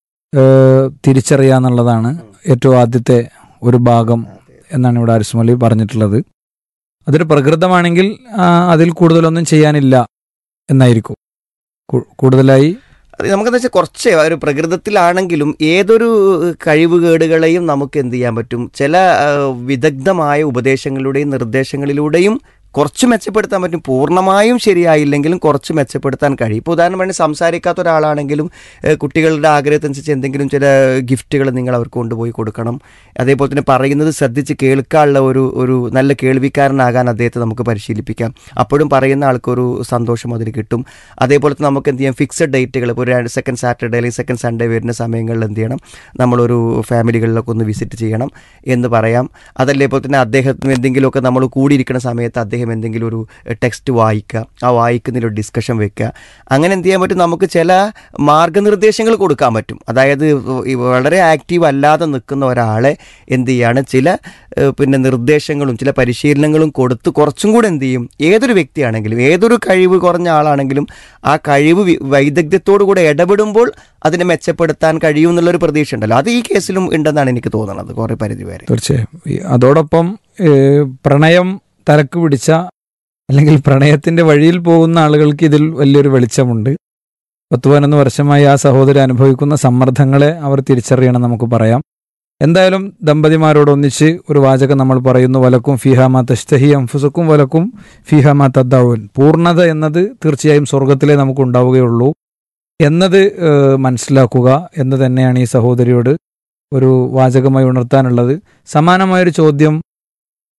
ഏഹ്, തിരിച്ചറിയാന്നുള്ളതാണ് ഏറ്റവും ആദ്യത്തെ ഒരു ഭാഗം എന്നാണ് ഇവിടെ അരിസ്മലി പറഞ്ഞിട്ടുള്ളത് അതൊരു പ്രകൃതമാണെങ്കിൽ ആ, അതിൽ കൂടുതലൊന്നും ചെയ്യാനില്ല എന്നായിരിക്കും കൂ- കൂടുതലായി അത് നമുക്കെന്താ വെച്ചാൽ കുറച്ച് ഒരു പ്രകൃതത്തിലാണെങ്കിലും ഏതൊരു കഴിവുകേടുകളെയും നമുക്ക് എന്ത് ചെയ്യാൻ പറ്റും ചില ആ, വിദഗ്ധമായ ഉപദേശങ്ങളിലൂടെയും നിർദ്ദേശങ്ങളിലൂടെയും കുറച്ച് മെച്ചപ്പെടുത്താൻ പറ്റും പൂർണ്ണമായും ശരിയായില്ലെങ്കിലും കുറച്ച് മെച്ചപ്പെടുത്താൻ കഴിയും ഇപ്പോൾ ഉദാഹരണം വേണ്ടി സംസാരിക്കാത്ത ഒരാളാണെങ്കിലും ഏഹ്, കുട്ടികളുടെ ആഗ്രഹത്തിനനുസരിച്ച് എന്തെങ്കിലും ചില ഗിഫ്റ്റുകൾ നിങ്ങൾ അവർക്ക് കൊണ്ടുപോയി കൊടുക്കണം അതേപോലെ തന്നെ പറയുന്നത് ശ്രദ്ധിച്ച് കേൾക്കാനുള്ള ഒരു ഒരു നല്ല കേൾവിക്കാരനാകാൻ അദ്ദേഹത്തെ നമുക്ക് പരിശീലിപ്പിക്കാം അപ്പോഴും പറയുന്ന ആൾക്കൊരു സന്തോഷം അതിൽ കിട്ടും അതേപോലെ തന്നെ നമുക്ക് എന്ത് ചെയ്യാം ഫിക്സഡ് ഡേറ്റുകൾ ഇപ്പോൾ ഒരു സെക്കൻഡ് സാറ്റർഡേ അല്ലെങ്കിൽ സെക്കൻഡ് സൺഡേ വരുന്ന സമയങ്ങളിൽ എന്ത് ചെയ്യണം നമ്മളൊരു ഫാമിലികളിലൊക്കെ ഒന്ന് വിസിറ്റ് ചെയ്യണം എന്ന് പറയാം അതല്ലേപോലെ തന്നെ അദ്ദേഹത്തിന് എന്തെങ്കിലുമൊക്കെ നമ്മൾ കൂടിയിരിക്കുന്ന സമയത്ത് അദ്ദേഹം എന്തെങ്കിലും ഒരു ടെക്സ്റ്റ് വായിക്കുക ആ വായിക്കുന്നതിലൊരു ഡിസ്കഷൻ വെക്കുക അങ്ങനെ എന്ത് ചെയ്യാൻ പറ്റും നമുക്ക് ചില മാർഗനിർദ്ദേശങ്ങൾ കൊടുക്കാൻ പറ്റും അതായത് ഈ വളരെ ആക്റ്റീവ് അല്ലാതെ നിൽക്കുന്ന ഒരാളെ എന്ത് ചെയ്യാണ് ചില ഏഹ്, പിന്നെ നിർദ്ദേശങ്ങളും ചില പരിശീലനങ്ങളും കൊടുത്ത് കുറച്ചും കൂടെ എന്ത് ചെയ്യും ഏതൊരു വ്യക്തിയാണെങ്കിലും ഏതൊരു കഴിവ് കുറഞ്ഞ ആളാണെങ്കിലും ആ കഴിവ് വി- വൈദഗ്ധ്യത്തോടു കൂടെ ഇടപെടുമ്പോൾ അതിനെ മെച്ചപ്പെടുത്താൻ കഴിയും എന്നുള്ളൊരു പ്രതീക്ഷ ഉണ്ടല്ലോ അത് ഈ കേസിലും ഉണ്ടെന്നാണ് എനിക്ക് തോന്നുന്നത് കുറേ പരിധി വരെ തീർച്ചയായും ഈ അതോടൊപ്പം ഏഹ്, പ്രണയം തലക്ക് പിടിച്ച അല്ലെങ്കിൽ പ്രണയത്തിന്റെ വഴിയിൽ പോകുന്ന ആളുകൾക്ക് ഇതിൽ വലിയൊരു വെളിച്ചമുണ്ട് പത്ത് പതിനൊന്ന് വർഷമായി ആ സഹോദരി അനുഭവിക്കുന്ന സമ്മർദ്ദങ്ങളെ അവർ തിരിച്ചറിയണം നമുക്ക് പറയാം എന്തായാലും ദമ്പതിമാരോട് ഒന്നിച്ച് ഒരു വാചകം നമ്മൾ പറയുന്നു വലക്കും ഫിഹാമ തസ്തഹി അംഫുസക്കും വലക്കും ഫിഹാമ തദ്ദാവുൻ പൂർണ്ണത എന്നത് തീർച്ചയായും സ്വർഗത്തിലേ നമുക്ക് ഉണ്ടാവുകയുള്ളൂ എന്നത് ഏഹ്, മനസ്സിലാക്കുക എന്ന് തന്നെയാണ് ഈ സഹോദരിയോട് ഒരു വാചകമായി ഉണർത്താനുള്ളത് സമാനമായൊരു ചോദ്യം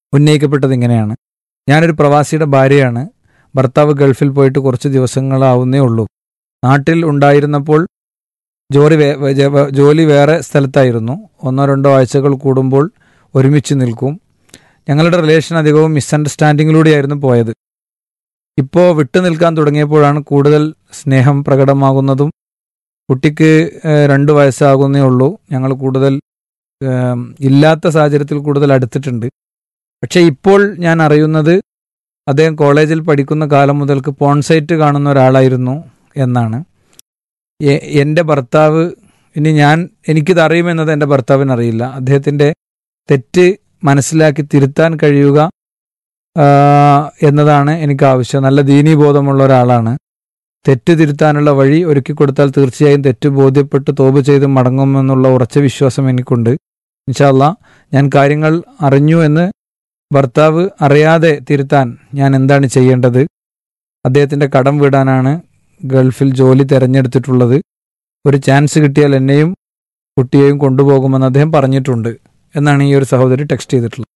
ഉന്നയിക്കപ്പെട്ടത് ഇങ്ങനെയാണ് ഞാനൊരു പ്രവാസിയുടെ ഭാര്യയാണ് ഭർത്താവ് ഗൾഫിൽ പോയിട്ട് കുറച്ച് ദിവസങ്ങളാവുന്നേ ഉള്ളൂ നാട്ടിൽ ഉണ്ടായിരുന്നപ്പോൾ ജോലി വേ- വേ- ജ- ജോലി വേറെ സ്ഥലത്തായിരുന്നു ഒന്നോ രണ്ടോ ആഴ്ചകൾ കൂടുമ്പോൾ ഒരുമിച്ച് നിൽക്കും ഞങ്ങളുടെ റിലേഷൻ അധികവും മിസ്അണ്ടർസ്റ്റാൻഡിങ്ങിലൂടെയായിരുന്നു പോയത് ഇപ്പോൾ വിട്ടു നിൽക്കാൻ തുടങ്ങിയപ്പോഴാണ് കൂടുതൽ സ്നേഹം പ്രകടമാകുന്നതും കുട്ടിക്ക് ഏഹ്, രണ്ട് വയസ്സാകുന്നേ ഉള്ളൂ ഞങ്ങൾ കൂടുതൽ ഏം, ഇല്ലാത്ത സാഹചര്യത്തിൽ കൂടുതൽ അടുത്തിട്ടുണ്ട് പക്ഷേ ഇപ്പോൾ ഞാൻ അറിയുന്നത് അദ്ദേഹം കോളേജിൽ പഠിക്കുന്ന കാലം മുതൽക്ക് പോൺസൈറ്റ് കാണുന്ന ഒരാളായിരുന്നു എന്നാണ് എ- എൻ്റെ ഭർത്താവ് ഇനി ഞാൻ എനിക്കിത് അറിയുമെന്നത് എൻ്റെ ഭർത്താവിന് അറിയില്ല അദ്ദേഹത്തിൻ്റെ തെറ്റ് മനസ്സിലാക്കി തിരുത്താൻ കഴിയുക ആ, എന്നതാണ് എനിക്ക് ആവശ്യം നല്ല ദീനീബോധമുള്ള ഒരാളാണ് തെറ്റ് തിരുത്താനുള്ള വഴി ഒരുക്കി കൊടുത്താൽ തീർച്ചയായും തെറ്റ് ബോധ്യപ്പെട്ട് തോപ് ചെയ്ത് മടങ്ങുമെന്നുള്ള ഉറച്ച വിശ്വാസം എനിക്കുണ്ട് ഇൻഷാല്ല ഞാൻ കാര്യങ്ങൾ അറിഞ്ഞു എന്ന് ഭർത്താവ് അറിയാതെ തിരുത്താൻ ഞാൻ എന്താണ് ചെയ്യേണ്ടത് അദ്ദേഹത്തിൻ്റെ കടം വിടാനാണ് ഗൾഫിൽ ജോലി തിരഞ്ഞെടുത്തിട്ടുള്ളത് ഒരു ചാൻസ് കിട്ടിയാൽ എന്നെയും കുട്ടിയെയും കൊണ്ടുപോകുമെന്ന് അദ്ദേഹം പറഞ്ഞിട്ടുണ്ട് എന്നാണ് ഈ ഒരു സഹോദരി ടെക്സ്റ്റ് ചെയ്തിട്ടുള്ളത്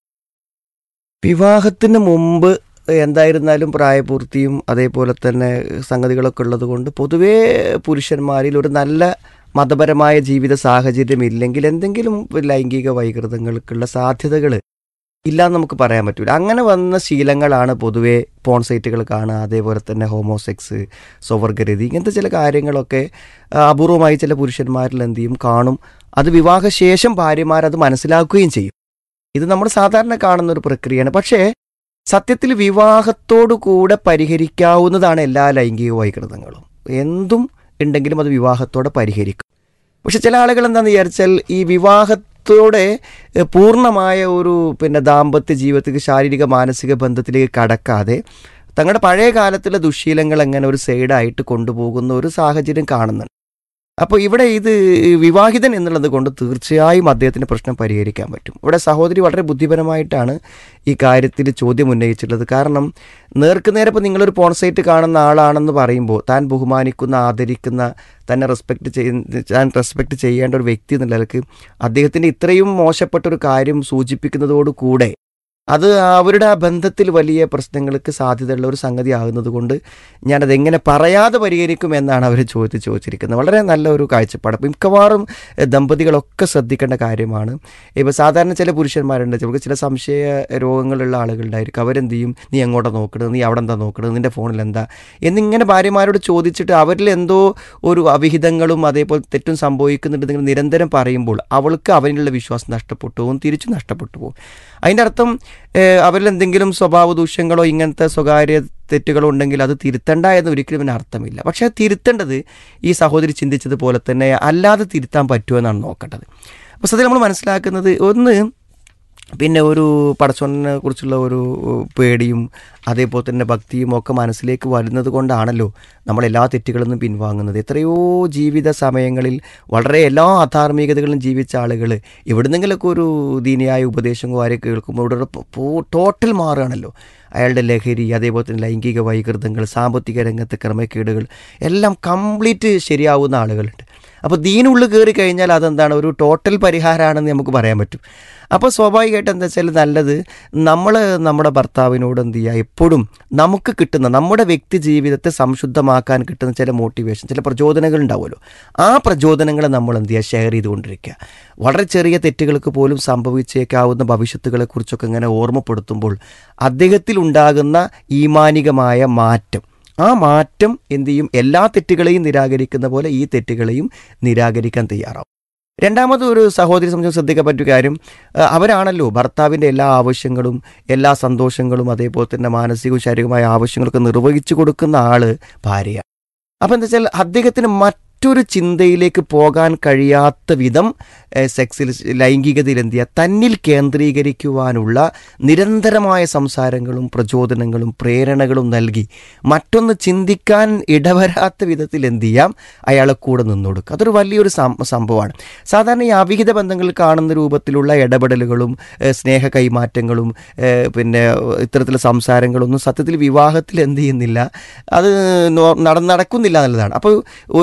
വിവാഹത്തിന് മുമ്പ് എന്തായിരുന്നാലും പ്രായപൂർത്തിയും അതേപോലെ തന്നെ സംഗതികളൊക്കെ ഉള്ളത് കൊണ്ട് പൊതുവേ പുരുഷന്മാരിൽ ഒരു നല്ല മതപരമായ ജീവിത സാഹചര്യം ഇല്ലെങ്കിൽ എന്തെങ്കിലും ലൈംഗിക വൈകൃതങ്ങൾക്കുള്ള സാധ്യതകൾ ഇല്ലാന്ന് നമുക്ക് പറയാൻ പറ്റൂല അങ്ങനെ വന്ന ശീലങ്ങളാണ് പൊതുവേ പോൺ സൈറ്റുകൾ കാണുക അതേപോലെ തന്നെ ഹോമോസെക്സ് സ്വവർഗരതി ഇങ്ങനത്തെ ചില കാര്യങ്ങളൊക്കെ ആ, അപൂർവമായി ചില പുരുഷന്മാരിൽ എന്ത് ചെയ്യും കാണും അത് വിവാഹശേഷം ഭാര്യമാരത് മനസ്സിലാക്കുകയും ചെയ്യും ഇത് നമ്മൾ സാധാരണ കാണുന്ന ഒരു പ്രക്രിയയാണ് പക്ഷേ സത്യത്തിൽ വിവാഹത്തോടു കൂടെ പരിഹരിക്കാവുന്നതാണ് എല്ലാ ലൈംഗിക വൈകൃതങ്ങളും എന്തും ഉണ്ടെങ്കിലും അത് വിവാഹത്തോടെ പരിഹരിക്കും പക്ഷെ ചില ആളുകൾ എന്താണെന്ന് വിചാരിച്ചാൽ ഈ വിവാഹത്തോടെ എഹ്, പൂർണ്ണമായ ഒരു പിന്നെ ദാമ്പത്യ ജീവിതത്തിലേക്ക് ശാരീരിക മാനസിക ബന്ധത്തിലേക്ക് കടക്കാതെ തങ്ങളുടെ പഴയ കാലത്തിലെ ദുശീലങ്ങൾ എങ്ങനെ ഒരു സൈഡായിട്ട് കൊണ്ടുപോകുന്ന ഒരു സാഹചര്യം കാണുന്നുണ്ട് അപ്പോൾ ഇവിടെ ഇത് വിവാഹിതൻ എന്നുള്ളത് കൊണ്ട് തീർച്ചയായും അദ്ദേഹത്തിന് പ്രശ്നം പരിഹരിക്കാൻ പറ്റും ഇവിടെ സഹോദരി വളരെ ബുദ്ധിപരമായിട്ടാണ് ഈ കാര്യത്തിൽ ചോദ്യം ഉന്നയിച്ചിട്ടുള്ളത് കാരണം നേർക്കുനേരെ ഇപ്പോൾ നിങ്ങളൊരു പോൺസൈറ്റ് കാണുന്ന ആളാണെന്ന് പറയുമ്പോൾ താൻ ബഹുമാനിക്കുന്ന ആദരിക്കുന്ന തന്നെ റെസ്പെക്ട് ചെയ്യുന്ന താൻ റെസ്പെക്ട് ചെയ്യേണ്ട ഒരു വ്യക്തി എന്നുള്ള നിലക്ക് അദ്ദേഹത്തിൻ്റെ ഇത്രയും മോശപ്പെട്ട ഒരു കാര്യം സൂചിപ്പിക്കുന്നതോടുകൂടെ അത് അവരുടെ ആ ബന്ധത്തിൽ വലിയ പ്രശ്നങ്ങൾക്ക് സാധ്യതയുള്ള ഒരു സംഗതി ആകുന്നത് കൊണ്ട് ഞാനത് എങ്ങനെ പറയാതെ പരിഹരിക്കും എന്നാണ് അവർ ചോദിച്ച് ചോദിച്ചിരിക്കുന്നത് വളരെ നല്ല ഒരു കാഴ്ചപ്പാട് അപ്പം മിക്കവാറും എഹ്, ദമ്പതികളൊക്കെ ശ്രദ്ധിക്കേണ്ട കാര്യമാണ് ഇപ്പോൾ സാധാരണ ചില പുരുഷന്മാരുണ്ട് ചിലർക്ക് ചില സംശയ രോഗങ്ങളുള്ള ആളുകളുണ്ടായിരിക്കും അവരെന്ത് ചെയ്യും നീ എങ്ങോട്ടാണ് നോക്കണത് നീ അവിടെ എന്താ നോക്കണത് നിൻ്റെ ഫോണിൽ എന്താ എന്നിങ്ങനെ ഭാര്യമാരോട് ചോദിച്ചിട്ട് അവരിൽ എന്തോ ഒരു അവിഹിതങ്ങളും അതേപോലെ തെറ്റും സംഭവിക്കുന്നുണ്ടെങ്കിൽ നിരന്തരം പറയുമ്പോൾ അവൾക്ക് അവനിലുള്ള വിശ്വാസം നഷ്ടപ്പെട്ടു പോകും തിരിച്ചു നഷ്ടപ്പെട്ടു പോകും അതിൻ്റെ അർത്ഥം ഏഹ്, അവരിൽ എന്തെങ്കിലും സ്വഭാവ ദൂഷ്യങ്ങളോ ഇങ്ങനത്തെ സ്വകാര്യ തെറ്റുകളോ ഉണ്ടെങ്കിൽ അത് തിരുത്തണ്ട എന്ന് ഒരിക്കലും ഇതിന് അർത്ഥമില്ല പക്ഷേ അത് തിരുത്തേണ്ടത് ഈ സഹോദരി ചിന്തിച്ചതുപോലെ തന്നെ അല്ലാതെ തിരുത്താൻ പറ്റുമോ എന്നാണ് നോക്കേണ്ടത് അപ്പോൾ സത്യത്തിൽ നമ്മൾ മനസ്സിലാക്കുന്നത് ഒന്ന് പിന്നെ ഒരു പടച്ചോനെ കുറിച്ചുള്ള ഒരു പേടിയും അതേപോലെ തന്നെ ഭക്തിയും ഒക്കെ മനസ്സിലേക്ക് വരുന്നത് കൊണ്ടാണല്ലോ നമ്മൾ എല്ലാ തെറ്റുകളിൽ നിന്നും പിൻവാങ്ങുന്നത് എത്രയോ ജീവിത സമയങ്ങളിൽ വളരെ എല്ലാ അധാർമികതകളും ജീവിച്ച ആളുകൾ എവിടുന്നെങ്കിലൊക്കെ ഒരു ദീനിയായ ഉപദേശങ്ങളോ ആരെ കേൾക്കുമ്പോൾ ഇവിടെ ടോട്ടൽ മാറുകയാണല്ലോ അയാളുടെ ലഹരി അതേപോലെ തന്നെ ലൈംഗിക വൈകൃതങ്ങൾ സാമ്പത്തിക രംഗത്തെ ക്രമക്കേടുകൾ എല്ലാം കംപ്ലീറ്റ് ശരിയാവുന്ന ആളുകളുണ്ട് അപ്പോൾ ദീനുള്ളിൽ കയറി കഴിഞ്ഞാൽ അതെന്താണ് ഒരു ടോട്ടൽ പരിഹാരമാണെന്ന് നമുക്ക് പറയാൻ പറ്റും അപ്പോൾ സ്വാഭാവികമായിട്ട് എന്താ വെച്ചാൽ നല്ലത് നമ്മൾ നമ്മുടെ ഭർത്താവിനോട് എന്ത് ചെയ്യുക എപ്പോഴും നമുക്ക് കിട്ടുന്ന നമ്മുടെ വ്യക്തി ജീവിതത്തെ സംശുദ്ധമാക്കാൻ കിട്ടുന്ന ചില മോട്ടിവേഷൻ ചില പ്രചോദനങ്ങൾ ഉണ്ടാവുമല്ലോ ആ പ്രചോദനങ്ങളെ നമ്മൾ എന്ത് ചെയ്യുക ഷെയർ ചെയ്തുകൊണ്ടിരിക്കുക വളരെ ചെറിയ തെറ്റുകൾക്ക് പോലും സംഭവിച്ചേക്കാവുന്ന ഭവിഷ്യത്തുകളെക്കുറിച്ചൊക്കെ ഇങ്ങനെ ഓർമ്മപ്പെടുത്തുമ്പോൾ അദ്ദേഹത്തിൽ ഉണ്ടാകുന്ന ഈമാനികമായ മാറ്റം ആ മാറ്റം എന്ത് ചെയ്യും എല്ലാ തെറ്റുകളെയും നിരാകരിക്കുന്ന പോലെ ഈ തെറ്റുകളെയും നിരാകരിക്കാൻ തയ്യാറാവും രണ്ടാമത് ഒരു സഹോദരി സംബന്ധിച്ച് ശ്രദ്ധിക്കാൻ പറ്റിയ കാര്യം ആ, അവരാണല്ലോ ഭർത്താവിൻ്റെ എല്ലാ ആവശ്യങ്ങളും എല്ലാ സന്തോഷങ്ങളും അതേപോലെ തന്നെ മാനസികവും ശാരീരികമായ ആവശ്യങ്ങളൊക്കെ നിർവഹിച്ചു കൊടുക്കുന്ന ആള് ഭാര്യയാണ് അപ്പം എന്താ വെച്ചാൽ അദ്ദേഹത്തിന് മറ്റൊരു ചിന്തയിലേക്ക് പോകാൻ കഴിയാത്ത വിധം ഏഹ്, സെക്സിൽ ലൈംഗികതയിൽ എന്ത് ചെയ്യുക തന്നിൽ കേന്ദ്രീകരിക്കുവാനുള്ള നിരന്തരമായ സംസാരങ്ങളും പ്രചോദനങ്ങളും പ്രേരണകളും നൽകി മറ്റൊന്ന് ചിന്തിക്കാൻ ഇടവരാത്ത വിധത്തിൽ എന്ത് ചെയ്യാം അയാളെ കൂടെ നിന്നു കൊടുക്കുക അതൊരു വലിയൊരു സം- സംഭവമാണ് സാധാരണ ഈ അവിഹിത ബന്ധങ്ങൾ കാണുന്ന രൂപത്തിലുള്ള ഇടപെടലുകളും ഏഹ്, സ്നേഹ കൈമാറ്റങ്ങളും ഏഹ്, പിന്നെ ഇത്തരത്തിലുള്ള സംസാരങ്ങളൊന്നും സത്യത്തിൽ വിവാഹത്തിൽ എന്ത് ചെയ്യുന്നില്ല അത് നോ- നട നടക്കുന്നില്ല എന്നുള്ളതാണ് അപ്പോൾ ബോധ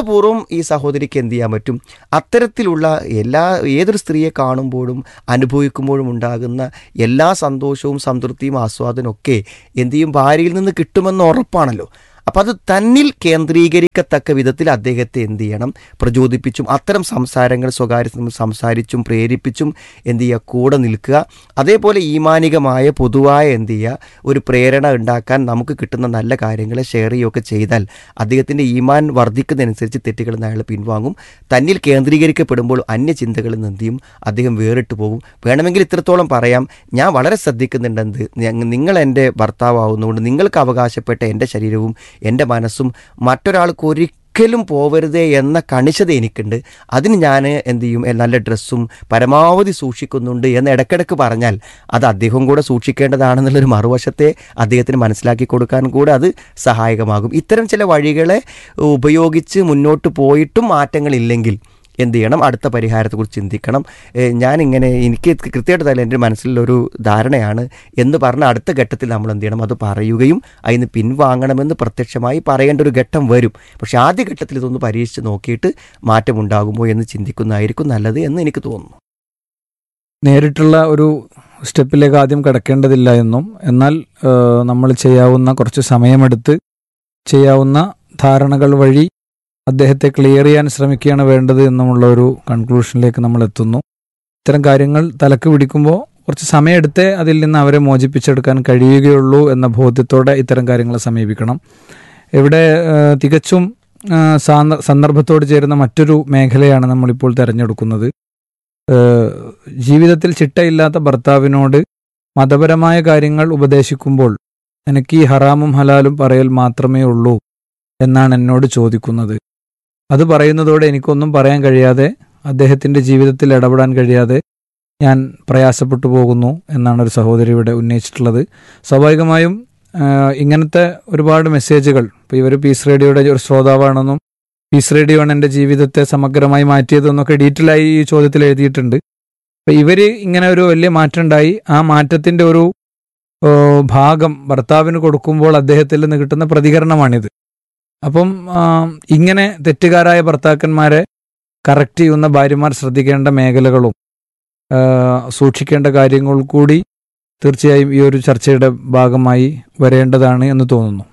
ബോധപൂർവം ഈ സഹോദരിക്ക് എന്ത് ചെയ്യാൻ പറ്റും അത്തരത്തിലുള്ള എല്ലാ ഏതൊരു സ്ത്രീയെ കാണുമ്പോഴും അനുഭവിക്കുമ്പോഴും ഉണ്ടാകുന്ന എല്ലാ സന്തോഷവും സംതൃപ്തിയും ആസ്വാദനവും ഒക്കെ എന്ത് ചെയ്യും ഭാര്യയിൽ നിന്ന് കിട്ടുമെന്ന് ഉറപ്പാണല്ലോ അപ്പം അത് തന്നിൽ കേന്ദ്രീകരിക്കത്തക്ക വിധത്തിൽ അദ്ദേഹത്തെ എന്ത് ചെയ്യണം പ്രചോദിപ്പിച്ചും അത്തരം സംസാരങ്ങൾ സ്വകാര്യ സം- സംസാരിച്ചും പ്രേരിപ്പിച്ചും എന്ത് ചെയ്യുക കൂടെ നിൽക്കുക അതേപോലെ ഈമാനികമായ പൊതുവായ എന്ത് ചെയ്യുക ഒരു പ്രേരണ ഉണ്ടാക്കാൻ നമുക്ക് കിട്ടുന്ന നല്ല കാര്യങ്ങളെ ഷെയർ ചെയ്യുകയൊക്കെ ചെയ്താൽ അദ്ദേഹത്തിൻ്റെ ഈമാൻ വർദ്ധിക്കുന്നതനുസരിച്ച് തെറ്റുകളിൽ നിന്ന് അയാൾ പിൻവാങ്ങും തന്നിൽ കേന്ദ്രീകരിക്കപ്പെടുമ്പോൾ അന്യചിന്തകളിൽ നിന്ന് എന്ത് ചെയ്യും അദ്ദേഹം വേറിട്ട് പോകും വേണമെങ്കിൽ ഇത്രത്തോളം പറയാം ഞാൻ വളരെ ശ്രദ്ധിക്കുന്നുണ്ടെന്ത് ഞങ്ങ- നിങ്ങൾ എൻ്റെ ഭർത്താവുന്നതുകൊണ്ട് നിങ്ങൾക്ക് അവകാശപ്പെട്ട എൻ്റെ ശരീരവും എൻ്റെ മനസ്സും മറ്റൊരാൾക്ക് ഒരിക്കലും പോവരുതേ എന്ന കണിശത എനിക്കുണ്ട് അതിന് ഞാൻ എന്ത് ചെയ്യും എ, നല്ല ഡ്രസ്സും പരമാവധി സൂക്ഷിക്കുന്നുണ്ട് എന്ന് ഇടയ്ക്കിടയ്ക്ക് പറഞ്ഞാൽ അത് അദ്ദേഹം കൂടെ സൂക്ഷിക്കേണ്ടതാണെന്നുള്ളൊരു മറുവശത്തെ അദ്ദേഹത്തിന് മനസ്സിലാക്കി കൊടുക്കാൻ കൂടെ അത് സഹായകമാകും ഇത്തരം ചില വഴികളെ ഉപയോഗിച്ച് മുന്നോട്ട് പോയിട്ടും മാറ്റങ്ങളില്ലെങ്കിൽ എന്ത് ചെയ്യണം അടുത്ത പരിഹാരത്തെക്കുറിച്ച് ചിന്തിക്കണം ഏഹ് ഞാനിങ്ങനെ എനിക്ക് കൃത്യമായിട്ട് തന്നെ എൻ്റെ മനസ്സിലൊരു ധാരണയാണ് എന്ന് പറഞ്ഞ അടുത്ത ഘട്ടത്തിൽ നമ്മൾ എന്ത് ചെയ്യണം അത് പറയുകയും അതിന് പിൻവാങ്ങണമെന്ന് പ്രത്യക്ഷമായി പറയേണ്ട ഒരു ഘട്ടം വരും പക്ഷേ ആദ്യ ഘട്ടത്തിൽ ഇതൊന്ന് പരീക്ഷിച്ച് നോക്കിയിട്ട് മാറ്റമുണ്ടാകുമോ എന്ന് ചിന്തിക്കുന്നതായിരിക്കും നല്ലത് എന്ന് എനിക്ക് തോന്നുന്നു നേരിട്ടുള്ള ഒരു സ്റ്റെപ്പിലേക്ക് ആദ്യം കിടക്കേണ്ടതില്ല എന്നും എന്നാൽ നമ്മൾ ചെയ്യാവുന്ന കുറച്ച് സമയമെടുത്ത് ചെയ്യാവുന്ന ധാരണകൾ വഴി അദ്ദേഹത്തെ ക്ലിയർ ചെയ്യാൻ ശ്രമിക്കുകയാണ് വേണ്ടത് എന്നുമുള്ള ഒരു കൺക്ലൂഷനിലേക്ക് നമ്മൾ എത്തുന്നു ഇത്തരം കാര്യങ്ങൾ തലക്ക് പിടിക്കുമ്പോൾ കുറച്ച് സമയമെടുത്തേ അതിൽ നിന്ന് അവരെ മോചിപ്പിച്ചെടുക്കാൻ കഴിയുകയുള്ളൂ എന്ന ബോധ്യത്തോടെ ഇത്തരം കാര്യങ്ങളെ സമീപിക്കണം ഇവിടെ ആ, തികച്ചും ആ, സാന്ദ- സന്ദർഭത്തോട് ചേരുന്ന മറ്റൊരു മേഖലയാണ് നമ്മളിപ്പോൾ തിരഞ്ഞെടുക്കുന്നത് ഏഹ് ജീവിതത്തിൽ ചിട്ടയില്ലാത്ത ഭർത്താവിനോട് മതപരമായ കാര്യങ്ങൾ ഉപദേശിക്കുമ്പോൾ എനിക്ക് ഈ ഹറാമും ഹലാലും പറയൽ മാത്രമേ ഉള്ളൂ എന്നാണ് എന്നോട് ചോദിക്കുന്നത് അത് പറയുന്നതോടെ എനിക്കൊന്നും പറയാൻ കഴിയാതെ അദ്ദേഹത്തിൻ്റെ ജീവിതത്തിൽ ഇടപെടാൻ കഴിയാതെ ഞാൻ പ്രയാസപ്പെട്ടു പോകുന്നു എന്നാണ് ഒരു സഹോദരി ഇവിടെ ഉന്നയിച്ചിട്ടുള്ളത് സ്വാഭാവികമായും ആഹ് ഇങ്ങനത്തെ ഒരുപാട് മെസ്സേജുകൾ ഇപ്പോൾ ഇവർ പീസ് റേഡിയോയുടെ ഒരു ശ്രോതാവാണെന്നും പീസ് റേഡിയോ ആണ് എൻ്റെ ജീവിതത്തെ സമഗ്രമായി മാറ്റിയതെന്നൊക്കെ ഡീറ്റെയിൽ ആയി ഈ ചോദ്യത്തിൽ എഴുതിയിട്ടുണ്ട് അപ്പം ഇവർ ഇങ്ങനെ ഒരു വലിയ മാറ്റം ഉണ്ടായി ആ മാറ്റത്തിൻ്റെ ഒരു ഓ, ഭാഗം ഭർത്താവിന് കൊടുക്കുമ്പോൾ അദ്ദേഹത്തിൽ നിന്ന് കിട്ടുന്ന പ്രതികരണമാണിത് അപ്പം ആ, ഇങ്ങനെ തെറ്റുകാരായ ഭർത്താക്കന്മാരെ കറക്റ്റ് ചെയ്യുന്ന ഭാര്യമാർ ശ്രദ്ധിക്കേണ്ട മേഖലകളും ആ, സൂക്ഷിക്കേണ്ട കാര്യങ്ങൾ കൂടി തീർച്ചയായും ഈ ഒരു ചർച്ചയുടെ ഭാഗമായി വരേണ്ടതാണ് എന്ന് തോന്നുന്നു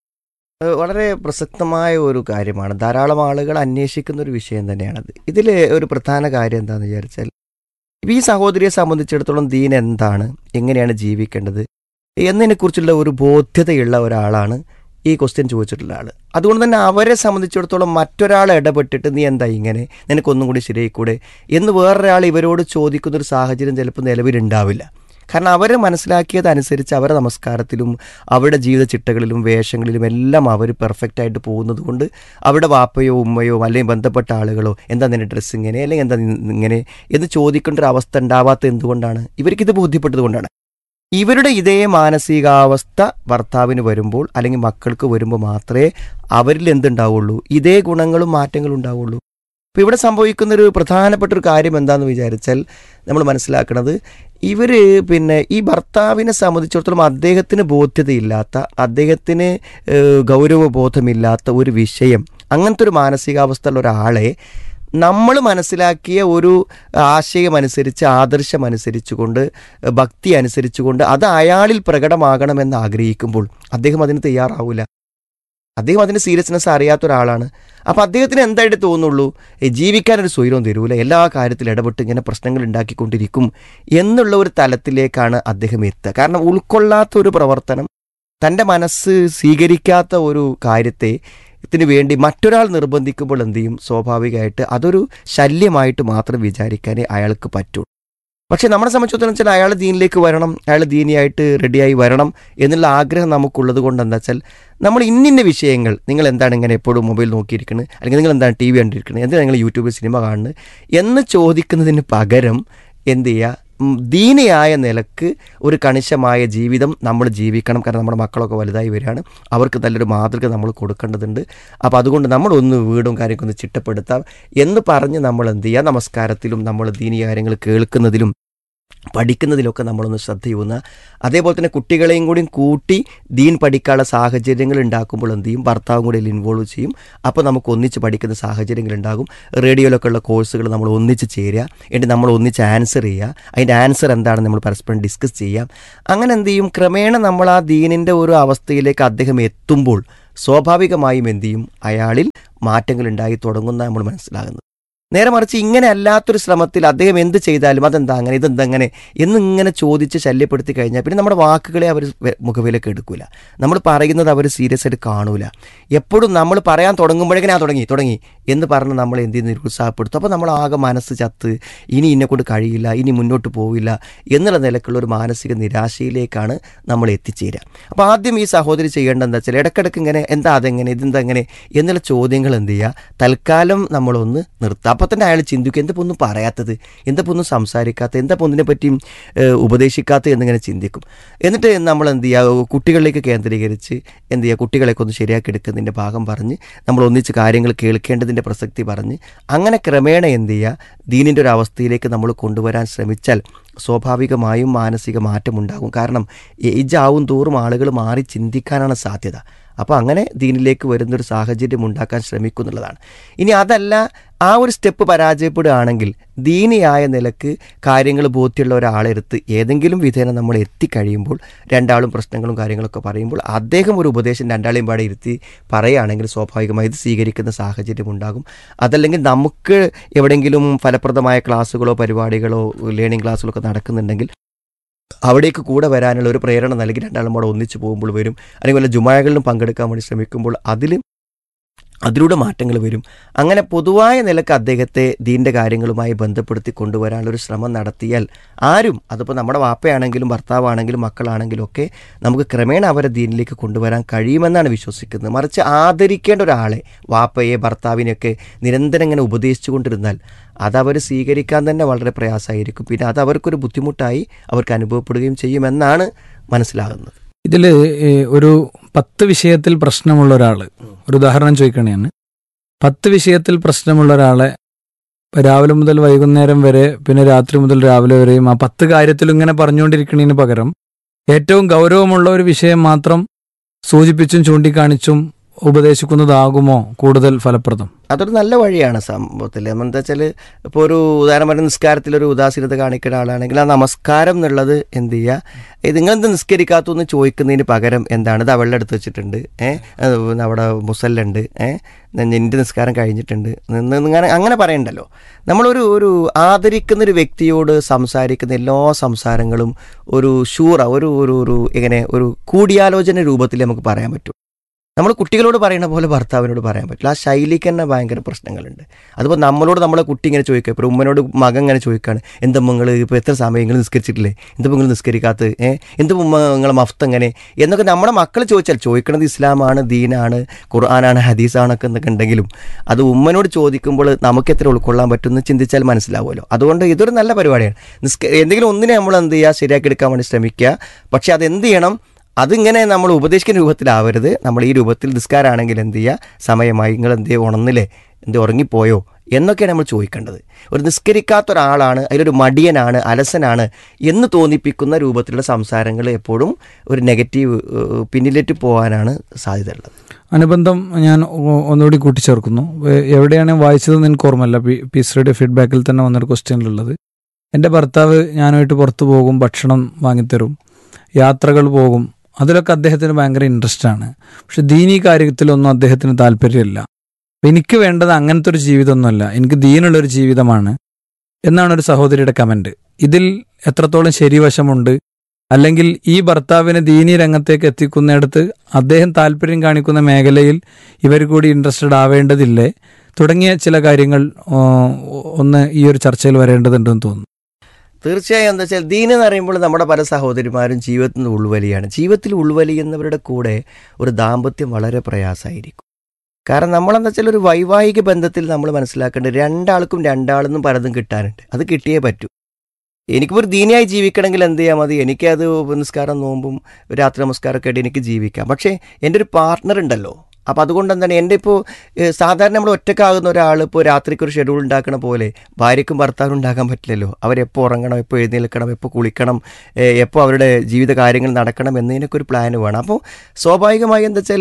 ഏഹ് വളരെ പ്രസക്തമായ ഒരു കാര്യമാണ് ധാരാളം ആളുകൾ അന്വേഷിക്കുന്ന ഒരു വിഷയം തന്നെയാണത് ഇതിൽ ഒരു പ്രധാന കാര്യം എന്താണെന്ന് വിചാരിച്ചാൽ ഇപ്പം ഈ സഹോദരിയെ സംബന്ധിച്ചിടത്തോളം ദീൻ എന്താണ് എങ്ങനെയാണ് ജീവിക്കേണ്ടത് എന്നതിനെക്കുറിച്ചുള്ള ഒരു ബോധ്യതയുള്ള ഒരാളാണ് ഈ ക്വസ്റ്റ്യൻ ചോദിച്ചിട്ടുള്ള ആൾ അതുകൊണ്ട് തന്നെ അവരെ സംബന്ധിച്ചിടത്തോളം മറ്റൊരാൾ ഇടപെട്ടിട്ട് നീ എന്താ ഇങ്ങനെ നിനക്കൊന്നും കൂടി ശരിയായിക്കൂടെ എന്ന് വേറൊരാൾ ഇവരോട് ചോദിക്കുന്ന ഒരു സാഹചര്യം ചിലപ്പോൾ നിലവിലുണ്ടാവില്ല കാരണം അവർ മനസ്സിലാക്കിയതനുസരിച്ച് അവരുടെ നമസ്കാരത്തിലും അവരുടെ ജീവിത ചിട്ടകളിലും വേഷങ്ങളിലും എല്ലാം അവർ പെർഫെക്റ്റ് ആയിട്ട് പോകുന്നത് കൊണ്ട് അവരുടെ വാപ്പയോ ഉമ്മയോ അല്ലെങ്കിൽ ബന്ധപ്പെട്ട ആളുകളോ എന്താ നിന്റെ ഡ്രസ്സ് ഇങ്ങനെ അല്ലെങ്കിൽ എന്താ നി- ഇങ്ങനെ എന്ന് ചോദിക്കേണ്ട ഒരു അവസ്ഥ ഉണ്ടാവാത്ത എന്തുകൊണ്ടാണ് ഇവർക്കിത് ബോധ്യപ്പെട്ടത് കൊണ്ടാണ് ഇവരുടെ ഇതേ മാനസികാവസ്ഥ ഭർത്താവിന് വരുമ്പോൾ അല്ലെങ്കിൽ മക്കൾക്ക് വരുമ്പോൾ മാത്രമേ അവരിൽ എന്തുണ്ടാവുള്ളൂ ഇതേ ഗുണങ്ങളും മാറ്റങ്ങളും ഉണ്ടാവുള്ളൂ ഇപ്പോൾ ഇവിടെ സംഭവിക്കുന്ന ഒരു പ്രധാനപ്പെട്ട ഒരു കാര്യം എന്താണെന്ന് വിചാരിച്ചാൽ നമ്മൾ മനസ്സിലാക്കുന്നത് ഇവർ പിന്നെ ഈ ഭർത്താവിനെ സംബന്ധിച്ചിടത്തോളം അദ്ദേഹത്തിന് ബോധ്യതയില്ലാത്ത അദ്ദേഹത്തിന് ഏഹ്, ഗൗരവബോധമില്ലാത്ത ഒരു വിഷയം അങ്ങനത്തെ ഒരു മാനസികാവസ്ഥ ഉള്ള ഒരാളെ നമ്മൾ മനസ്സിലാക്കിയ ഒരു ആശയം അനുസരിച്ച് ആദർശം അനുസരിച്ചുകൊണ്ട് ഭക്തി അനുസരിച്ചുകൊണ്ട് അത് അയാളിൽ പ്രകടമാകണമെന്ന് ആഗ്രഹിക്കുമ്പോൾ അദ്ദേഹം അതിന് തയ്യാറാവില്ല അദ്ദേഹം അതിന് സീരിയസ്നെസ് അറിയാത്ത ഒരാളാണ് അപ്പോൾ അദ്ദേഹത്തിന് എന്തായിട്ട് തോന്നുള്ളൂ ഏ, ജീവിക്കാനൊരു സ്വൈരവും തരൂല എല്ലാ കാര്യത്തിലും ഇടപെട്ട് ഇങ്ങനെ പ്രശ്നങ്ങൾ ഉണ്ടാക്കിക്കൊണ്ടിരിക്കും എന്നുള്ള ഒരു തലത്തിലേക്കാണ് അദ്ദേഹം എത്തുക കാരണം ഉൾക്കൊള്ളാത്ത ഒരു പ്രവർത്തനം തൻ്റെ മനസ്സ് സ്വീകരിക്കാത്ത ഒരു കാര്യത്തെ ത്തിന് വേണ്ടി മറ്റൊരാൾ നിർബന്ധിക്കുമ്പോൾ എന്ത് ചെയ്യും സ്വാഭാവികമായിട്ട് അതൊരു ശല്യമായിട്ട് മാത്രം വിചാരിക്കാനേ അയാൾക്ക് പറ്റുള്ളൂ പക്ഷേ നമ്മളെ സംബന്ധിച്ചിടത്തോളം വെച്ചാൽ അയാൾ ദീനിലേക്ക് വരണം അയാൾ ദീനിയായിട്ട് റെഡിയായി വരണം എന്നുള്ള ആഗ്രഹം നമുക്കുള്ളത് കൊണ്ട് എന്താ വെച്ചാൽ നമ്മൾ ഇന്നിന്ന വിഷയങ്ങൾ നിങ്ങൾ എന്താണ് ഇങ്ങനെ എപ്പോഴും മൊബൈൽ നോക്കിയിരിക്കുന്നത് അല്ലെങ്കിൽ നിങ്ങൾ എന്താണ് ടി വി കണ്ടിരിക്കുന്നത് എന്തിനാണ് നിങ്ങൾ യൂട്യൂബിൽ സിനിമ കാണുന്നത് എന്ന് ചോദിക്കുന്നതിന് പകരം എന്ത് ചെയ്യുക ഉം, ദീനിയായ നിലക്ക് ഒരു കണിശമായ ജീവിതം നമ്മൾ ജീവിക്കണം കാരണം നമ്മുടെ മക്കളൊക്കെ വലുതായി വരികയാണ് അവർക്ക് നല്ലൊരു മാതൃക നമ്മൾ കൊടുക്കേണ്ടതുണ്ട് അപ്പോൾ അതുകൊണ്ട് നമ്മളൊന്ന് വീടും കാര്യമൊക്കെ ഒന്ന് ചിട്ടപ്പെടുത്താം എന്ന് പറഞ്ഞ് നമ്മൾ എന്ത് ചെയ്യുക നമസ്കാരത്തിലും നമ്മൾ ദീനീയ കാര്യങ്ങൾ കേൾക്കുന്നതിലും പഠിക്കുന്നതിലൊക്കെ നമ്മളൊന്ന് ശ്രദ്ധ ചെയ്യുന്ന അതേപോലെ തന്നെ കുട്ടികളെയും കൂടി കൂട്ടി ദീൻ പഠിക്കാനുള്ള സാഹചര്യങ്ങൾ ഉണ്ടാക്കുമ്പോൾ എന്ത് ചെയ്യും ഭർത്താവും കൂടി അതിൽ ഇൻവോൾവ് ചെയ്യും അപ്പോൾ നമുക്ക് ഒന്നിച്ച് പഠിക്കുന്ന സാഹചര്യങ്ങൾ ഉണ്ടാകും റേഡിയോയിലൊക്കെ ഉള്ള കോഴ്സുകൾ നമ്മൾ ഒന്നിച്ച് ചേരുക എന്നിട്ട് നമ്മൾ ഒന്നിച്ച് ആൻസർ ചെയ്യുക അതിൻ്റെ ആൻസർ എന്താണെന്ന് നമ്മൾ പരസ്പരം ഡിസ്കസ് ചെയ്യാം അങ്ങനെ എന്ത് ചെയ്യും ക്രമേണ നമ്മൾ ആ ദീനിൻ്റെ ഒരു അവസ്ഥയിലേക്ക് അദ്ദേഹം എത്തുമ്പോൾ സ്വാഭാവികമായും എന്ത് ചെയ്യും അയാളിൽ മാറ്റങ്ങൾ ഉണ്ടായി തുടങ്ങുന്ന നമ്മൾ മനസ്സിലാകുന്നത് നേരെ മറിച്ച് ഇങ്ങനെ അല്ലാത്തൊരു ശ്രമത്തിൽ അദ്ദേഹം എന്ത് ചെയ്താലും അതെന്താ അങ്ങനെ ഇതെന്താ അങ്ങനെ എന്നിങ്ങനെ ചോദിച്ച് ശല്യപ്പെടുത്തി കഴിഞ്ഞാൽ പിന്നെ നമ്മുടെ വാക്കുകളെ അവർ മുഖവിലേക്ക് എടുക്കൂല നമ്മൾ പറയുന്നത് അവർ സീരിയസ് ആയിട്ട് കാണൂല എപ്പോഴും നമ്മൾ പറയാൻ തുടങ്ങുമ്പോഴേക്കും ഞാൻ തുടങ്ങി തുടങ്ങി എന്ന് പറഞ്ഞ് നമ്മൾ എന്ത് ചെയ്യുന്നു നിരുത്സാഹപ്പെടുത്തും അപ്പോൾ നമ്മൾ ആകെ മനസ്സ് ചത്ത് ഇനി ഇന്നെ കൊണ്ട് കഴിയില്ല ഇനി മുന്നോട്ട് പോവില്ല എന്നുള്ള നിലക്കുള്ള ഒരു മാനസിക നിരാശയിലേക്കാണ് നമ്മൾ എത്തിച്ചേരുക അപ്പോൾ ആദ്യം ഈ സഹോദരി ചെയ്യേണ്ടത് എന്താ വെച്ചാൽ ഇടയ്ക്കിടയ്ക്ക് ഇങ്ങനെ എന്താ അതെങ്ങനെ ഇതെന്താ എങ്ങനെ എന്നുള്ള ചോദ്യങ്ങൾ എന്ത് ചെയ്യുക തൽക്കാലം നമ്മളൊന്ന് നിർത്തുക അപ്പോൾ തന്നെ അയാൾ ചിന്തിക്കും എന്താ ഒന്നും പറയാത്തത് എന്താ ഒന്നും സംസാരിക്കാത്ത എന്താ ഒന്നിനെ പറ്റിയും ഏഹ്, ഉപദേശിക്കാത്ത എന്നിങ്ങനെ ചിന്തിക്കും എന്നിട്ട് നമ്മൾ എന്ത് ചെയ്യുക കുട്ടികളിലേക്ക് കേന്ദ്രീകരിച്ച് എന്ത് ചെയ്യുക കുട്ടികളെയൊക്കെ ഒന്ന് ശരിയാക്കി എടുക്കുന്നതിൻ്റെ ഭാഗം പറഞ്ഞ് നമ്മൾ ഒന്നിച്ച് കാര്യങ്ങൾ കേൾക്കേണ്ടതിൻ്റെ പ്രസക്തി പറഞ്ഞ് അങ്ങനെ ക്രമേണ എന്ത് ചെയ്യുക ദീനിൻ്റെ ഒരു അവസ്ഥയിലേക്ക് നമ്മൾ കൊണ്ടുവരാൻ ശ്രമിച്ചാൽ സ്വാഭാവികമായും മാനസിക മാറ്റമുണ്ടാകും കാരണം ഏജ് ആവും തോറും ആളുകൾ മാറി ചിന്തിക്കാനാണ് സാധ്യത അപ്പോൾ അങ്ങനെ ദീനിലേക്ക് വരുന്നൊരു സാഹചര്യം ഉണ്ടാക്കാൻ ശ്രമിക്കുന്നുള്ളതാണ് ഇനി അതല്ല ആ ഒരു സ്റ്റെപ്പ് പരാജയപ്പെടുകയാണെങ്കിൽ ദീനിയായ നിലക്ക് കാര്യങ്ങൾ ബോധ്യമുള്ള ഒരാളെടുത്ത് ഏതെങ്കിലും വിധേന നമ്മൾ എത്തിക്കഴിയുമ്പോൾ രണ്ടാളും പ്രശ്നങ്ങളും കാര്യങ്ങളൊക്കെ പറയുമ്പോൾ അദ്ദേഹം ഒരു ഉപദേശം രണ്ടാളെയും പാടെ ഇരുത്തി പറയുകയാണെങ്കിൽ സ്വാഭാവികമായി ഇത് സ്വീകരിക്കുന്ന സാഹചര്യം ഉണ്ടാകും അതല്ലെങ്കിൽ നമുക്ക് എവിടെയെങ്കിലും ഫലപ്രദമായ ക്ലാസ്സുകളോ പരിപാടികളോ ലേണിംഗ് ക്ലാസ്സുകളോ ഒക്കെ നടക്കുന്നുണ്ടെങ്കിൽ അവിടേക്ക് കൂടെ വരാനുള്ള ഒരു പ്രേരണ നൽകി രണ്ടാളും കൂടെ ഒന്നിച്ചു പോകുമ്പോൾ വരും അല്ലെങ്കിൽ വല്ല ജുമാകളിലും പങ്കെടുക്കാൻ വേണ്ടി ശ്രമിക്കുമ്പോൾ അതിൽ അതിലൂടെ മാറ്റങ്ങൾ വരും അങ്ങനെ പൊതുവായ നിലക്ക് അദ്ദേഹത്തെ ദീൻ്റെ കാര്യങ്ങളുമായി ബന്ധപ്പെടുത്തി കൊണ്ടുവരാനുള്ള ഒരു ശ്രമം നടത്തിയാൽ ആരും അതിപ്പോൾ നമ്മുടെ വാപ്പയാണെങ്കിലും ഭർത്താവാണെങ്കിലും മക്കളാണെങ്കിലും ഒക്കെ നമുക്ക് ക്രമേണ അവരെ ദീനിലേക്ക് കൊണ്ടുവരാൻ കഴിയുമെന്നാണ് വിശ്വസിക്കുന്നത് മറിച്ച് ആദരിക്കേണ്ട ഒരാളെ വാപ്പയെ ഭർത്താവിനെയൊക്കെ നിരന്തരം ഇങ്ങനെ ഉപദേശിച്ചു കൊണ്ടിരുന്നാൽ അതവർ സ്വീകരിക്കാൻ തന്നെ വളരെ പ്രയാസമായിരിക്കും പിന്നെ അത് അവർക്കൊരു ബുദ്ധിമുട്ടായി അവർക്ക് അനുഭവപ്പെടുകയും ചെയ്യുമെന്നാണ് മനസ്സിലാകുന്നത് ഇതിൽ ഒരു പത്ത് വിഷയത്തിൽ പ്രശ്നമുള്ള ഒരാൾ ഒരു ഉദാഹരണം ചോദിക്കണേയാണ് പത്ത് വിഷയത്തിൽ പ്രശ്നമുള്ള ഒരാളെ ഇപ്പൊ രാവിലെ മുതൽ വൈകുന്നേരം വരെ പിന്നെ രാത്രി മുതൽ രാവിലെ വരെയും ആ പത്ത് കാര്യത്തിൽ ഇങ്ങനെ പറഞ്ഞുകൊണ്ടിരിക്കുന്നതിന് പകരം ഏറ്റവും ഗൗരവമുള്ള ഒരു വിഷയം മാത്രം സൂചിപ്പിച്ചും ചൂണ്ടിക്കാണിച്ചും ഉപദേശിക്കുന്നതാകുമോ കൂടുതൽ ഫലപ്രദം അതൊരു നല്ല വഴിയാണ് സംഭവത്തിൽ എന്താ വെച്ചാൽ ഇപ്പോൾ ഒരു ഉദാഹരണം പറഞ്ഞ നിസ്കാരത്തിലൊരു ഉദാസീനത കാണിക്കുന്ന ആളാണെങ്കിൽ ആ നമസ്കാരം എന്നുള്ളത് എന്ത് ചെയ്യുക ഇത് നിങ്ങളെന്ത് നിസ്കരിക്കാത്തു ചോദിക്കുന്നതിന് പകരം എന്താണ് ഇത് അവളുടെ അടുത്ത് വെച്ചിട്ടുണ്ട് ഏഹ് അവിടെ മുസല്ലുണ്ട് ഏഹ് നിന്റെ നിസ്കാരം കഴിഞ്ഞിട്ടുണ്ട് നിന്ന് ഇങ്ങനെ അങ്ങനെ പറയണ്ടല്ലോ നമ്മളൊരു ഒരു ആദരിക്കുന്ന ഒരു വ്യക്തിയോട് സംസാരിക്കുന്ന എല്ലാ സംസാരങ്ങളും ഒരു ഷൂറ ഒരു ഒരു ഒരു എങ്ങനെ ഒരു കൂടിയാലോചന രൂപത്തിൽ നമുക്ക് പറയാൻ പറ്റും നമ്മൾ കുട്ടികളോട് പറയുന്ന പോലെ ഭർത്താവിനോട് പറയാൻ പറ്റില്ല ആ ശൈലിക്ക് തന്നെ ഭയങ്കര പ്രശ്നങ്ങളുണ്ട് അതിപ്പോൾ നമ്മളോട് നമ്മളെ കുട്ടി ഇങ്ങനെ ചോദിക്കുക ഇപ്പോൾ ഉമ്മനോട് മകൻ ഇങ്ങനെ ചോദിക്കുകയാണ് എന്താ നിങ്ങൾ ഇപ്പോൾ എത്ര സമയം നിങ്ങൾ നിസ്കരിച്ചിട്ടില്ലേ എന്താ നിങ്ങൾ നിസ്കരിക്കാത്തത് ഏഹ് എന്താ ഉമ്മ നിങ്ങളെ മഫ്ത് എങ്ങനെ എന്നൊക്കെ നമ്മുടെ മക്കൾ ചോദിച്ചാൽ ചോദിക്കണത് ഇസ്ലാമാണ് ദീനാണ് ഖുർആനാണ് ഹദീസാണൊക്കെ എന്നൊക്കെ ഉണ്ടെങ്കിലും അത് ഉമ്മനോട് ചോദിക്കുമ്പോൾ നമുക്ക് എത്ര ഉൾക്കൊള്ളാൻ പറ്റുമെന്ന് ചിന്തിച്ചാൽ മനസ്സിലാവുമല്ലോ അതുകൊണ്ട് ഇതൊരു നല്ല പരിപാടിയാണ് നിസ്ക എന്തെങ്കിലും ഒന്നിനെ നമ്മൾ എന്ത് ചെയ്യുക ശരിയാക്കി എടുക്കാൻ വേണ്ടി ശ്രമിക്കുക പക്ഷെ അത് എന്ത് ചെയ്യണം അതിങ്ങനെ നമ്മൾ ഉപദേശിക്കുന്ന രൂപത്തിലാവരുത് നമ്മൾ ഈ രൂപത്തിൽ നിസ്കാരാണെങ്കിൽ എന്ത് ചെയ്യുക സമയമായി നിങ്ങൾ എന്ത് ചെയ്യുക ഉണർന്നില്ലേ എന്ത് ഉറങ്ങിപ്പോയോ എന്നൊക്കെയാണ് നമ്മൾ ചോദിക്കേണ്ടത് ഒരു നിസ്കരിക്കാത്ത ഒരാളാണ് അതിലൊരു മടിയനാണ് അലസനാണ് എന്ന് തോന്നിപ്പിക്കുന്ന രൂപത്തിലുള്ള സംസാരങ്ങൾ എപ്പോഴും ഒരു നെഗറ്റീവ് ഏഹ്, പിന്നിലേക്ക് പോകാനാണ് സാധ്യതയുള്ളത് അനുബന്ധം ഞാൻ ഒ- ഒന്നുകൂടി കൂട്ടിച്ചേർക്കുന്നു എ- എവിടെയാണ് വായിച്ചതെന്ന് എനിക്ക് ഓർമ്മയില്ല പി പീസ് റേഡിയോ ഫീഡ്ബാക്കിൽ തന്നെ വന്നൊരു ക്വസ്റ്റ്യനിലുള്ളത് എൻ്റെ ഭർത്താവ് ഞാനുമായിട്ട് പുറത്തു പോകും ഭക്ഷണം വാങ്ങിത്തരും യാത്രകൾ പോകും അതിലൊക്കെ അദ്ദേഹത്തിന് ഭയങ്കര ഇൻട്രസ്റ്റ് ആണ് പക്ഷെ ദീനീ കാര്യത്തിലൊന്നും അദ്ദേഹത്തിന് താല്പര്യമില്ല അപ്പൊ എനിക്ക് വേണ്ടത് അങ്ങനത്തെ ഒരു ജീവിതമൊന്നുമല്ല എനിക്ക് ദീനുള്ളൊരു ജീവിതമാണ് എന്നാണ് ഒരു സഹോദരിയുടെ കമന്റ് ഇതിൽ എത്രത്തോളം ശരിവശമുണ്ട് അല്ലെങ്കിൽ ഈ ഭർത്താവിനെ ദീനി രംഗത്തേക്ക് എത്തിക്കുന്നിടത്ത് അദ്ദേഹം താല്പര്യം കാണിക്കുന്ന മേഖലയിൽ ഇവർ കൂടി ഇൻട്രസ്റ്റഡ് ആവേണ്ടതില്ലേ തുടങ്ങിയ ചില കാര്യങ്ങൾ ആ, ഒന്ന് ഈ ഒരു ചർച്ചയിൽ വരേണ്ടതുണ്ടെന്ന് തോന്നുന്നു തീർച്ചയായും എന്താ വെച്ചാൽ ദീൻ എന്ന് പറയുമ്പോൾ നമ്മുടെ പല സഹോദരിമാരും ജീവിതത്തിൽ നിന്ന് ഉൾവലിയാണ് ജീവിതത്തിൽ ഉൾവലിയുന്നവരുടെ കൂടെ ഒരു ദാമ്പത്യം വളരെ പ്രയാസമായിരിക്കും കാരണം നമ്മളെന്താ വെച്ചാൽ ഒരു വൈവാഹിക ബന്ധത്തിൽ നമ്മൾ മനസ്സിലാക്കേണ്ടത് രണ്ടാൾക്കും രണ്ടാളെന്നും പലതും കിട്ടാനുണ്ട് അത് കിട്ടിയേ പറ്റൂ എനിക്കിപ്പോൾ ഒരു ദീനിയായി ജീവിക്കണമെങ്കിൽ എന്ത് ചെയ്യാൻ മതി എനിക്കത് നിസ്കാരം നോമ്പും രാത്രി നമസ്കാരമൊക്കെ ആയിട്ട് എനിക്ക് ജീവിക്കാം പക്ഷേ എൻ്റെ ഒരു പാർട്ട്ണർ ഉണ്ടല്ലോ അപ്പോൾ അതുകൊണ്ട് എന്താണ് എൻ്റെ ഇപ്പോൾ സാധാരണ നമ്മൾ ഒറ്റക്കാകുന്ന ഒരാൾ ഇപ്പോൾ രാത്രിക്ക് ഒരു ഷെഡ്യൂൾ ഉണ്ടാക്കണ പോലെ ഭാര്യയ്ക്കും ഭർത്താവിനും ഉണ്ടാക്കാൻ പറ്റില്ലല്ലോ അവരെപ്പോൾ ഉറങ്ങണം എപ്പോൾ എഴുന്നേൽക്കണം എപ്പോൾ കുളിക്കണം ഏഹ് എപ്പോൾ അവരുടെ ജീവിത കാര്യങ്ങൾ നടക്കണം എന്നതിനൊക്കെ ഒരു പ്ലാൻ വേണം അപ്പോൾ സ്വാഭാവികമായി എന്താ വെച്ചാൽ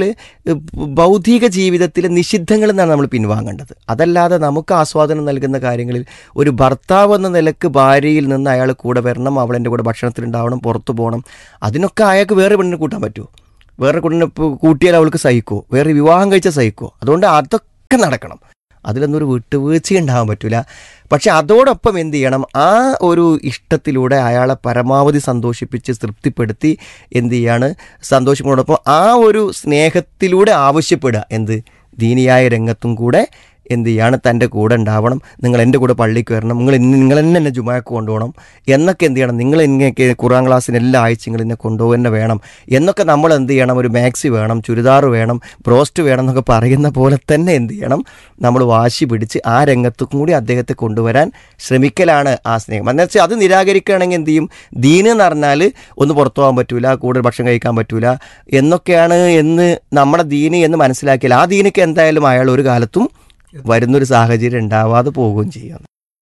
ഭൗതിക ജീവിതത്തിലെ നിഷിദ്ധങ്ങളിൽ നിന്നാണ് നമ്മൾ പിൻവാങ്ങേണ്ടത് അതല്ലാതെ നമുക്ക് ആസ്വാദനം നൽകുന്ന കാര്യങ്ങളിൽ ഒരു ഭർത്താവ് എന്ന നിലക്ക് ഭാര്യയിൽ നിന്ന് അയാൾ കൂടെ വരണം അവളെൻ്റെ കൂടെ ഭക്ഷണത്തിലുണ്ടാവണം പുറത്തു പോകണം അതിനൊക്കെ അയാൾക്ക് വേറെ പെണ്ണിനെ കൂട്ടാൻ പറ്റുമോ വേറെ പെണ്ണിനെ ഇപ്പോൾ കൂട്ടിയാൽ അവൾക്ക് സഹിക്കുമോ വേറെ വിവാഹം കഴിച്ചാൽ സഹിക്കുമോ അതുകൊണ്ട് അതൊക്കെ നടക്കണം അതിലൊന്നും ഒരു വിട്ടുവീഴ്ച ഉണ്ടാകാൻ പറ്റില്ല പക്ഷെ അതോടൊപ്പം എന്ത് ചെയ്യണം ആ ഒരു ഇഷ്ടത്തിലൂടെ അയാളെ പരമാവധി സന്തോഷിപ്പിച്ച് തൃപ്തിപ്പെടുത്തി എന്ത് ചെയ്യാണ് സന്തോഷിക്കുന്നതോടൊപ്പം ആ ഒരു സ്നേഹത്തിലൂടെ ആവശ്യപ്പെടുക എന്ത് ദീനിയായ രംഗത്തും കൂടെ എന്ത് ചെയ്യാണ് തൻ്റെ കൂടെ ഉണ്ടാവണം നിങ്ങൾ എൻ്റെ കൂടെ പള്ളിക്ക് വരണം നിങ്ങൾ ഇന്ന് നിങ്ങൾ തന്നെ എന്നെ ജുമാക്ക് കൊണ്ടുപോകണം എന്നൊക്കെ എന്ത് ചെയ്യണം നിങ്ങൾ ഇങ്ങനെയൊക്കെ ഖുറാൻ ക്ലാസ്സിന് എല്ലാ ആഴ്ചകളും എന്നെ കൊണ്ടുപോകുക തന്നെ വേണം എന്നൊക്കെ നമ്മൾ എന്ത് ചെയ്യണം ഒരു മാക്സി വേണം ചുരിദാർ വേണം ബ്രോസ്റ്റ് വേണം എന്നൊക്കെ പറയുന്ന പോലെ തന്നെ എന്ത് ചെയ്യണം നമ്മൾ വാശി പിടിച്ച് ആ രംഗത്തും കൂടി അദ്ദേഹത്തെ കൊണ്ടുവരാൻ ശ്രമിക്കലാണ് ആ സ്നേഹം എന്ന് വെച്ചാൽ അത് നിരാകരിക്കുകയാണെങ്കിൽ എന്ത് ചെയ്യും ദീന് എന്ന് പറഞ്ഞാൽ ഒന്ന് പുറത്തു പോകാൻ പറ്റൂല കൂടുതൽ ഭക്ഷണം കഴിക്കാൻ പറ്റൂല എന്നൊക്കെയാണ് എന്ന് നമ്മുടെ ദീന് എന്ന് മനസ്സിലാക്കിയാൽ ആ ദീനക്ക് എന്തായാലും അയാൾ ഒരു കാലത്തും വരുന്നൊരു സാഹചര്യം ഉണ്ടാവാതെ പോവുകയും ചെയ്യും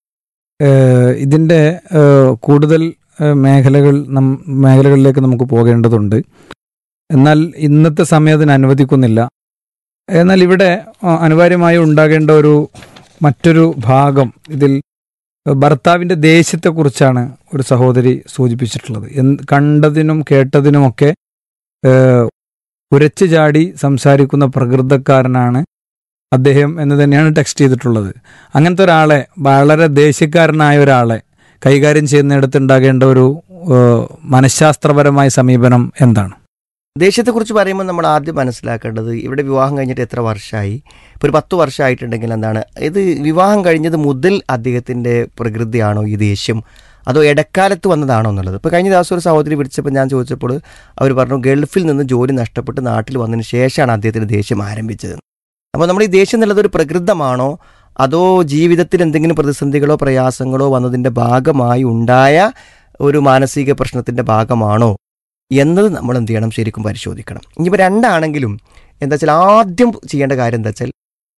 ഏഹ് ഇതിൻ്റെ ഏഹ് കൂടുതൽ ഏഹ് മേഖലകൾ നം മേഖലകളിലേക്ക് നമുക്ക് പോകേണ്ടതുണ്ട് എന്നാൽ ഇന്നത്തെ സമയം അതിന് അനുവദിക്കുന്നില്ല എന്നാൽ ഇവിടെ ആ, അനിവാര്യമായി ഉണ്ടാകേണ്ട ഒരു മറ്റൊരു ഭാഗം ഇതിൽ ഭർത്താവിൻ്റെ ദേഷ്യത്തെക്കുറിച്ചാണ് ഒരു സഹോദരി സൂചിപ്പിച്ചിട്ടുള്ളത് എന്ത് കണ്ടതിനും കേട്ടതിനുമൊക്കെ ഏഹ്, ഉരച്ചു ചാടി സംസാരിക്കുന്ന പ്രകൃതക്കാരനാണ് അദ്ദേഹം എന്ന് തന്നെയാണ് ടെക്സ്റ്റ് ചെയ്തിട്ടുള്ളത് അങ്ങനത്തെ ഒരാളെ വളരെ ദേഷ്യക്കാരനായ ഒരാളെ കൈകാര്യം ചെയ്യുന്നിടത്ത് ഉണ്ടാകേണ്ട ഒരു ഏഹ്, മനഃശാസ്ത്രപരമായ സമീപനം എന്താണ് ദേഷ്യത്തെക്കുറിച്ച് പറയുമ്പോൾ നമ്മൾ ആദ്യം മനസ്സിലാക്കേണ്ടത് ഇവിടെ വിവാഹം കഴിഞ്ഞിട്ട് എത്ര വർഷമായി ഇപ്പോൾ ഒരു പത്ത് വർഷമായിട്ടുണ്ടെങ്കിൽ എന്താണ് ഇത് വിവാഹം കഴിഞ്ഞത് മുതൽ അദ്ദേഹത്തിൻ്റെ പ്രകൃതിയാണോ ഈ ദേഷ്യം അതോ ഇടക്കാലത്ത് വന്നതാണോ എന്നുള്ളത് ഇപ്പോൾ കഴിഞ്ഞ ദിവസം ഒരു സഹോദരി വിളിച്ചപ്പോൾ ഞാൻ ചോദിച്ചപ്പോൾ അവർ പറഞ്ഞു ഗൾഫിൽ നിന്ന് ജോലി നഷ്ടപ്പെട്ട് നാട്ടിൽ വന്നതിന് ശേഷമാണ് അദ്ദേഹത്തിന് ദേഷ്യം ആരംഭിച്ചത് അപ്പോൾ നമ്മൾ ഈ ദേഷ്യം എന്നുള്ളത് ഒരു പ്രകൃതമാണോ അതോ ജീവിതത്തിൽ എന്തെങ്കിലും പ്രതിസന്ധികളോ പ്രയാസങ്ങളോ വന്നതിൻ്റെ ഭാഗമായി ഉണ്ടായ ഒരു മാനസിക പ്രശ്നത്തിൻ്റെ ഭാഗമാണോ എന്നത് നമ്മൾ എന്ത് ചെയ്യണം ശരിക്കും പരിശോധിക്കണം ഇനിയിപ്പോൾ രണ്ടാണെങ്കിലും എന്താ വെച്ചാൽ ആദ്യം ചെയ്യേണ്ട കാര്യം എന്താ വെച്ചാൽ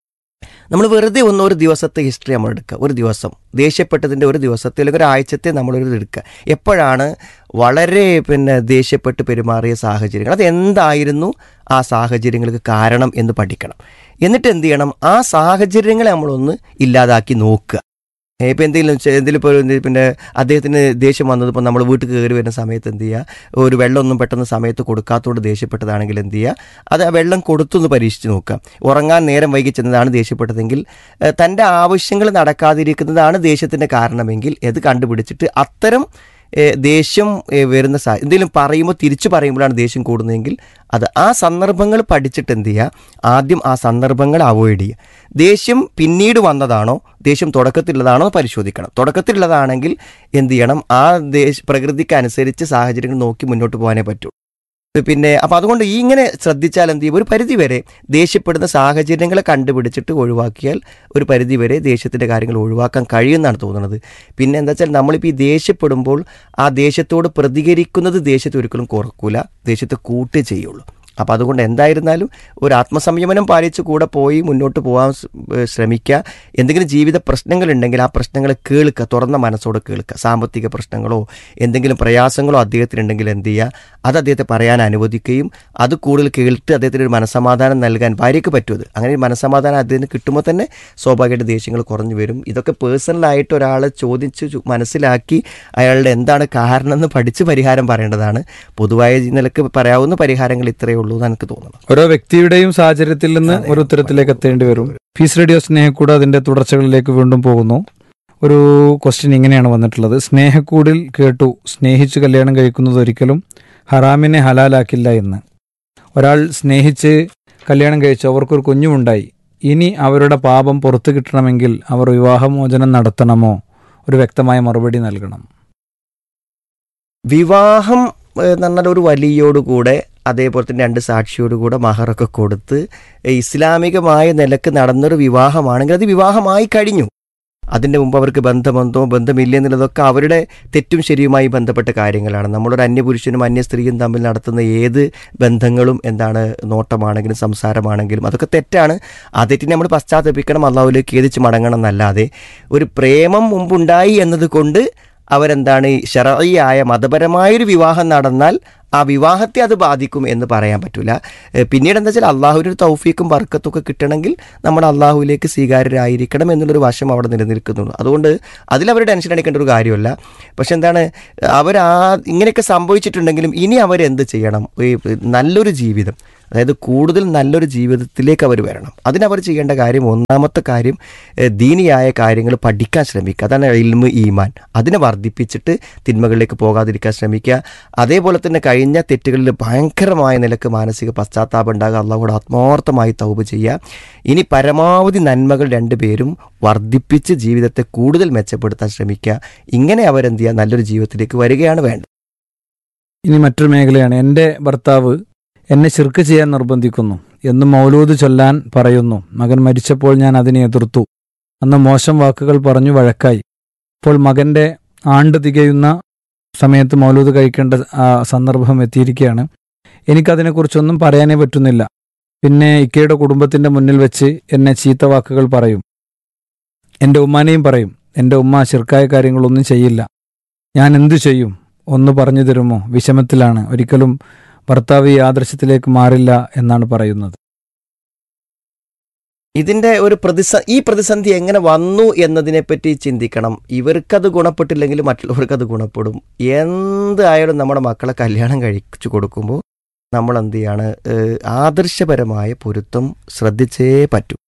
നമ്മൾ വെറുതെ ഒന്ന് ഒരു ദിവസത്തെ ഹിസ്റ്ററി നമ്മൾ എടുക്കുക ഒരു ദിവസം ദേഷ്യപ്പെട്ടതിൻ്റെ ഒരു ദിവസത്തെ അല്ലെങ്കിൽ ഒരു ആഴ്ചത്തെ നമ്മളൊരു ഇത് എടുക്കുക എപ്പോഴാണ് വളരെ പിന്നെ ദേഷ്യപ്പെട്ട് പെരുമാറിയ സാഹചര്യങ്ങൾ അത് എന്തായിരുന്നു ആ സാഹചര്യങ്ങൾക്ക് കാരണം എന്ന് പഠിക്കണം എന്നിട്ട് എന്ത് ചെയ്യണം ആ സാഹചര്യങ്ങളെ നമ്മളൊന്ന് ഇല്ലാതാക്കി നോക്കുക ഇപ്പം എന്തെങ്കിലും ചെ- എന്തെങ്കിലും ഇപ്പോൾ ഒരു പിന്നെ അദ്ദേഹത്തിന് ദേഷ്യം വന്നത് ഇപ്പോൾ നമ്മൾ വീട്ടിൽ കയറി വരുന്ന സമയത്ത് എന്ത് ചെയ്യുക ഒരു വെള്ളമൊന്നും പെട്ടെന്ന് സമയത്ത് കൊടുക്കാത്തതുകൊണ്ട് ദേഷ്യപ്പെട്ടതാണെങ്കിൽ എന്ത് ചെയ്യുക അത് ആ വെള്ളം കൊടുത്തൊന്ന് പരീക്ഷിച്ച് നോക്കുക ഉറങ്ങാൻ നേരം വൈകി ചെന്നതാണ് ദേഷ്യപ്പെട്ടതെങ്കിൽ ഏഹ്, തൻ്റെ ആവശ്യങ്ങൾ നടക്കാതിരിക്കുന്നതാണ് ദേഷ്യത്തിൻ്റെ കാരണമെങ്കിൽ ഇത് കണ്ടുപിടിച്ചിട്ട് അത്തരം ഏഹ്, ദേഷ്യം ഏഹ്, വരുന്ന സാ എന്തെങ്കിലും പറയുമ്പോൾ തിരിച്ചു പറയുമ്പോഴാണ് ദേഷ്യം കൂടുന്നതെങ്കിൽ അത് ആ സന്ദർഭങ്ങൾ പഠിച്ചിട്ട് എന്ത് ചെയ്യുക ആദ്യം ആ സന്ദർഭങ്ങൾ അവോയ്ഡ് ചെയ്യുക ദേഷ്യം പിന്നീട് വന്നതാണോ ദേഷ്യം തുടക്കത്തിലുള്ളതാണോ എന്ന് പരിശോധിക്കണം തുടക്കത്തിലുള്ളതാണെങ്കിൽ എന്ത് ചെയ്യണം ആ ദേശ പ്രകൃതിക്ക് അനുസരിച്ച് സാഹചര്യങ്ങൾ നോക്കി മുന്നോട്ട് പോകാനേ പറ്റൂ പിന്നെ അപ്പോൾ അതുകൊണ്ട് ഈ ഇങ്ങനെ ശ്രദ്ധിച്ചാൽ എന്ത് ചെയ്യും ഒരു പരിധി വരെ ദേഷ്യപ്പെടുന്ന സാഹചര്യങ്ങളെ കണ്ടുപിടിച്ചിട്ട് ഒഴിവാക്കിയാൽ ഒരു പരിധി വരെ ദേഷ്യത്തിൻ്റെ കാര്യങ്ങൾ ഒഴിവാക്കാൻ കഴിയുമെന്നാണ് തോന്നുന്നത് പിന്നെ എന്താ വെച്ചാൽ നമ്മളിപ്പോൾ ഈ ദേഷ്യപ്പെടുമ്പോൾ ആ ദേഷ്യത്തോട് പ്രതികരിക്കുന്നത് ദേഷ്യത്തെ ഒരിക്കലും കുറക്കൂല ദേഷ്യത്തെ കൂട്ടേ ചെയ്യുള്ളൂ അപ്പോൾ അതുകൊണ്ട് എന്തായിരുന്നാലും ഒരു ആത്മസംയമനം പാലിച്ച് കൂടെ പോയി മുന്നോട്ട് പോകാൻ സ്- ഏഹ് ശ്രമിക്കുക എന്തെങ്കിലും ജീവിത പ്രശ്നങ്ങളുണ്ടെങ്കിൽ ആ പ്രശ്നങ്ങൾ കേൾക്കുക തുറന്ന മനസ്സോടെ കേൾക്കുക സാമ്പത്തിക പ്രശ്നങ്ങളോ എന്തെങ്കിലും പ്രയാസങ്ങളോ അദ്ദേഹത്തിനുണ്ടെങ്കിൽ എന്ത് ചെയ്യുക അത് അദ്ദേഹത്തെ പറയാൻ അനുവദിക്കുകയും അത് കൂടുതൽ കേട്ട് അദ്ദേഹത്തിന് ഒരു മനസ്സമാധാനം നൽകാൻ ഭാര്യയ്ക്ക് പറ്റും അത് അങ്ങനെ ഒരു മനസ്സമാധാനം അദ്ദേഹത്തിന് കിട്ടുമ്പോൾ തന്നെ സ്വാഭാവികമായിട്ട് ദേഷ്യങ്ങൾ കുറഞ്ഞു വരും ഇതൊക്കെ പേഴ്സണലായിട്ട് ഒരാളെ ചോദിച്ച് ചു- മനസ്സിലാക്കി അയാളുടെ എന്താണ് കാരണം എന്ന് പഠിച്ച് പരിഹാരം പറയേണ്ടതാണ് പൊതുവായ നിലക്ക് പറയാവുന്ന പരിഹാരങ്ങൾ ഇത്രയേ ഉള്ളൂ എന്ന് എനിക്ക് തോന്നുന്നു ഓരോ വ്യക്തിയുടെയും സാഹചര്യത്തിൽ നിന്ന് ഒരു ഉത്തരത്തിലേക്ക് എത്തേണ്ടി വരും പീസ് റേഡിയോ സ്നേഹക്കൂട് അതിന്റെ തുടർച്ചകളിലേക്ക് വീണ്ടും പോകുന്നു ഒരു ക്വസ്റ്റ്യൻ ഇങ്ങനെയാണ് വന്നിട്ടുള്ളത് സ്നേഹക്കൂടിൽ കേട്ടു സ്നേഹിച്ച് കല്യാണം കഴിക്കുന്നത് ഒരിക്കലും ഹറാമിനെ ഹലാലാക്കില്ല എന്ന് ഒരാൾ സ്നേഹിച്ച് കല്യാണം കഴിച്ചു അവർക്കൊരു കുഞ്ഞുമുണ്ടായി ഇനി അവരുടെ പാപം പുറത്തു കിട്ടണമെങ്കിൽ അവർ വിവാഹമോചനം നടത്തണമോ ഒരു വ്യക്തമായ മറുപടി നൽകണം വിവാഹം ഏഹ്, എന്ന് പറഞ്ഞാൽ ഒരു വലിയോടുകൂടെ അതേപോലെ തന്നെ രണ്ട് സാക്ഷിയോടുകൂടെ മഹറൊക്കെ കൊടുത്ത് ഏഹ്, ഇസ്ലാമികമായ നിലക്ക് നടന്നൊരു വിവാഹമാണെങ്കിൽ അത് വിവാഹമായി കഴിഞ്ഞു അതിൻ്റെ മുമ്പ് അവർക്ക് ബന്ധമെന്തോ ബന്ധമില്ല എന്നുള്ളതൊക്കെ അവരുടെ തെറ്റും ശരിയുമായി ബന്ധപ്പെട്ട കാര്യങ്ങളാണ് നമ്മളൊരു അന്യപുരുഷനും അന്യ സ്ത്രീയും തമ്മിൽ നടത്തുന്ന ഏത് ബന്ധങ്ങളും എന്താണ് നോട്ടമാണെങ്കിലും സംസാരമാണെങ്കിലും അതൊക്കെ തെറ്റാണ് ആ തെറ്റിനെ നമ്മൾ പശ്ചാത്തപിക്കണം അള്ളാഹുലേക്ക് ഖേദിച്ച് മടങ്ങണം എന്നല്ലാതെ ഒരു പ്രേമം മുമ്പുണ്ടായി എന്നതുകൊണ്ട് അവരെന്താണ് ഈ ശരഈയായ മതപരമായൊരു വിവാഹം നടന്നാൽ ആ വിവാഹത്തെ അത് ബാധിക്കും എന്ന് പറയാൻ പറ്റില്ല പിന്നീട് എന്താ വെച്ചാൽ അള്ളാഹുവിൻ്റെ ഒരു തൗഫീക്കും ബർക്കത്തും ഒക്കെ കിട്ടണമെങ്കിൽ നമ്മൾ അള്ളാഹുവിലേക്ക് സ്വീകാര്യരായിരിക്കണം എന്നുള്ളൊരു വശം അവിടെ നിലനിൽക്കുന്നുള്ളൂ അതുകൊണ്ട് അതിലവർ ടെൻഷൻ അടിക്കേണ്ട ഒരു കാര്യമല്ല പക്ഷെ എന്താണ് അവർ ആ ഇങ്ങനെയൊക്കെ സംഭവിച്ചിട്ടുണ്ടെങ്കിലും ഇനി അവരെന്ത് ചെയ്യണം ഈ നല്ലൊരു ജീവിതം അതായത് കൂടുതൽ നല്ലൊരു ജീവിതത്തിലേക്ക് അവർ വരണം അതിനവർ ചെയ്യേണ്ട കാര്യം ഒന്നാമത്തെ കാര്യം ഏഹ്, ദീനിയായ കാര്യങ്ങൾ പഠിക്കാൻ ശ്രമിക്കുക അതാണ് ഇൽമ് ഈമാൻ അതിനെ വർദ്ധിപ്പിച്ചിട്ട് തിന്മകളിലേക്ക് പോകാതിരിക്കാൻ ശ്രമിക്കുക അതേപോലെ തന്നെ കഴിഞ്ഞ തെറ്റുകളിൽ ഭയങ്കരമായ നിലക്ക് മാനസിക പശ്ചാത്താപം ഉണ്ടാകുക അള്ളാഹുടെ ആത്മാർത്ഥമായി തൗബ് ചെയ്യുക ഇനി പരമാവധി നന്മകൾ രണ്ടുപേരും വർദ്ധിപ്പിച്ച് ജീവിതത്തെ കൂടുതൽ മെച്ചപ്പെടുത്താൻ ശ്രമിക്കുക ഇങ്ങനെ അവരെന്ത് ചെയ്യുക നല്ലൊരു ജീവിതത്തിലേക്ക് വരികയാണ് വേണ്ടത് ഇനി മറ്റൊരു മേഖലയാണ് എൻ്റെ ഭർത്താവ് എന്നെ ശിർക്ക് ചെയ്യാൻ നിർബന്ധിക്കുന്നു എന്ന് മൗലൂദ് ചൊല്ലാൻ പറയുന്നു മകൻ മരിച്ചപ്പോൾ ഞാൻ അതിനെ എതിർത്തു അന്ന് മോശം വാക്കുകൾ പറഞ്ഞു വഴക്കായി ഇപ്പോൾ മകന്റെ ആണ്ട് തികയുന്ന സമയത്ത് മൗലൂദ് കഴിക്കേണ്ട ആ, സന്ദർഭം എത്തിയിരിക്കുകയാണ് എനിക്കതിനെക്കുറിച്ചൊന്നും പറയാനേ പറ്റുന്നില്ല പിന്നെ ഇക്കയുടെ കുടുംബത്തിന്റെ മുന്നിൽ വെച്ച് എന്നെ ചീത്ത വാക്കുകൾ പറയും എൻ്റെ ഉമ്മാനെയും പറയും എൻ്റെ ഉമ്മ ശിർക്കായ കാര്യങ്ങളൊന്നും ചെയ്യില്ല ഞാൻ എന്തു ചെയ്യും ഒന്ന് പറഞ്ഞു തരുമോ വിഷമത്തിലാണ് ഒരിക്കലും ഭർത്താവ് ഈ ആദർശത്തിലേക്ക് മാറില്ല എന്നാണ് പറയുന്നത് ഇതിന്റെ ഒരു പ്രതിസ ഈ പ്രതിസന്ധി എങ്ങനെ വന്നു എന്നതിനെപ്പറ്റി ചിന്തിക്കണം ഇവർക്കത് ഗുണപ്പെട്ടില്ലെങ്കിൽ മറ്റുള്ളവർക്ക് അത് ഗുണപ്പെടും എന്തായാലും നമ്മുടെ മക്കളെ കല്യാണം കഴിച്ചു കൊടുക്കുമ്പോൾ നമ്മൾ എന്ത് ചെയ്യാണ് ഏഹ്, ആദർശപരമായ പൊരുത്തം ശ്രദ്ധിച്ചേ പറ്റൂ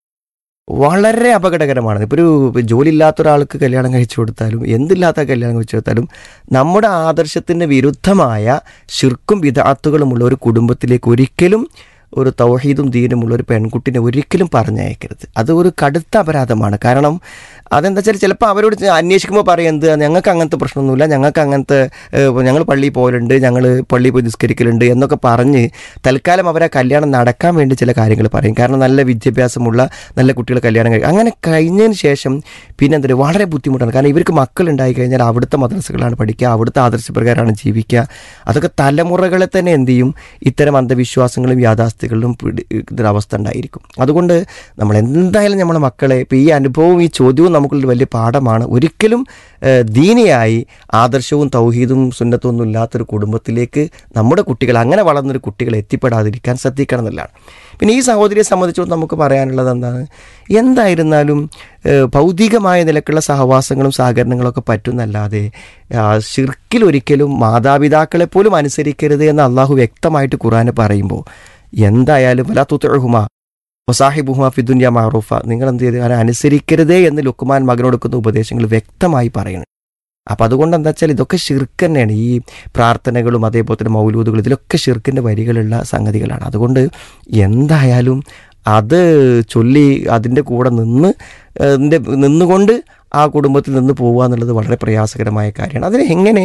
വളരെ അപകടകരമാണ് ഇപ്പോൾ ഒരു ജോലി ഇല്ലാത്ത ഒരാൾക്ക് കല്യാണം കഴിച്ചു കൊടുത്താലും എന്തില്ലാത്ത കല്യാണം കഴിച്ചു കൊടുത്താലും നമ്മുടെ ആദർശത്തിന് വിരുദ്ധമായ ശിർക്കും വിധാത്തുകളുമുള്ള ഒരു കുടുംബത്തിലേക്ക് ഒരിക്കലും ഒരു തൗഹീദും ദീനുമുള്ള ഒരു പെൺകുട്ടിനെ ഒരിക്കലും പറഞ്ഞയക്കരുത് അത് ഒരു കടുത്ത അപരാധമാണ് കാരണം അതെന്താ വെച്ചാൽ ചിലപ്പോൾ അവരോട് ചെ- അന്വേഷിക്കുമ്പോൾ പറയും എന്ത് ഞങ്ങൾക്ക് അങ്ങനത്തെ പ്രശ്നമൊന്നുമില്ല ഞങ്ങൾക്ക് അങ്ങനത്തെ ഏഹ്, ഞങ്ങൾ പള്ളിയിൽ പോകലുണ്ട് ഞങ്ങൾ പള്ളിയിൽ പോയി നിസ്കരിക്കലുണ്ട് എന്നൊക്കെ പറഞ്ഞ് തൽക്കാലം അവരെ കല്യാണം നടക്കാൻ വേണ്ടി ചില കാര്യങ്ങൾ പറയും കാരണം നല്ല വിദ്യാഭ്യാസമുള്ള നല്ല കുട്ടികൾ കല്യാണം കഴിക്കും അങ്ങനെ കഴിഞ്ഞതിന് ശേഷം പിന്നെ എന്താ പറയുക വളരെ ബുദ്ധിമുട്ടാണ് കാരണം ഇവർക്ക് മക്കളുണ്ടായി കഴിഞ്ഞാൽ അവിടുത്തെ മദ്രസകളാണ് പഠിക്കുക അവിടുത്തെ ആദർശപ്രകാരമാണ് ജീവിക്കുക അതൊക്കെ തലമുറകളെ തന്നെ എന്ത് ചെയ്യും ഇത്തരം അന്ധവിശ്വാസങ്ങളും യാഥാസ്ഥികളിലും പിടി ഇതൊരു അവസ്ഥ ഉണ്ടായിരിക്കും അതുകൊണ്ട് നമ്മൾ എന്തായാലും നമ്മുടെ മക്കളെ ഇപ്പോൾ ഈ അനുഭവവും ഈ ചോദ്യവും നമുക്കുള്ളൊരു വലിയ പാഠമാണ് ഒരിക്കലും ഏഹ്, ദീനിയായി ആദർശവും തൗഹീദും സുന്നത്തും ഒന്നും ഇല്ലാത്തൊരു കുടുംബത്തിലേക്ക് നമ്മുടെ കുട്ടികൾ അങ്ങനെ വളർന്നൊരു കുട്ടികൾ എത്തിപ്പെടാതിരിക്കാൻ ശ്രദ്ധിക്കണം എന്നുള്ളതാണ് പിന്നെ ഈ സഹോദരിയെ സംബന്ധിച്ചുകൊണ്ട് നമുക്ക് പറയാനുള്ളത് എന്താണ് എന്തായിരുന്നാലും ഏഹ്, ഭൗതികമായ നിലക്കുള്ള സഹവാസങ്ങളും സഹകരണങ്ങളൊക്കെ പറ്റുന്നല്ലാതെ ആ, ഷിർക്കിൽ ഒരിക്കലും മാതാപിതാക്കളെ പോലും അനുസരിക്കരുത് എന്ന് അള്ളാഹു വ്യക്തമായിട്ട് ഖുറാന് പറയുമ്പോൾ എന്തായാലും വലാ തുത്തുഹുമ വസാഹിബുഹുമ ഫിദുന്യ മാറൂഫ നിങ്ങൾ എന്ത് ചെയ്ത് അവനെ അനുസരിക്കരുതേ എന്ന് ലുക്കുമാൻ മകനോട് കൊടുക്കുന്ന ഉപദേശങ്ങൾ വ്യക്തമായി പറയുന്നു അപ്പം അതുകൊണ്ട് എന്താ വെച്ചാൽ ഇതൊക്കെ ഷിർക്ക് തന്നെയാണ് ഈ പ്രാർത്ഥനകളും അതേപോലെ തന്നെ മൗലൂദുകളും ഇതിലൊക്കെ ഷിർക്കിൻ്റെ വരികളുള്ള സംഗതികളാണ് അതുകൊണ്ട് എന്തായാലും അത് ചൊല്ലി അതിൻ്റെ കൂടെ നിന്ന് അതിൻ്റെ നിന്നുകൊണ്ട് ആ കുടുംബത്തിൽ നിന്ന് പോകുക എന്നുള്ളത് വളരെ പ്രയാസകരമായ കാര്യമാണ് അതിന് എങ്ങനെ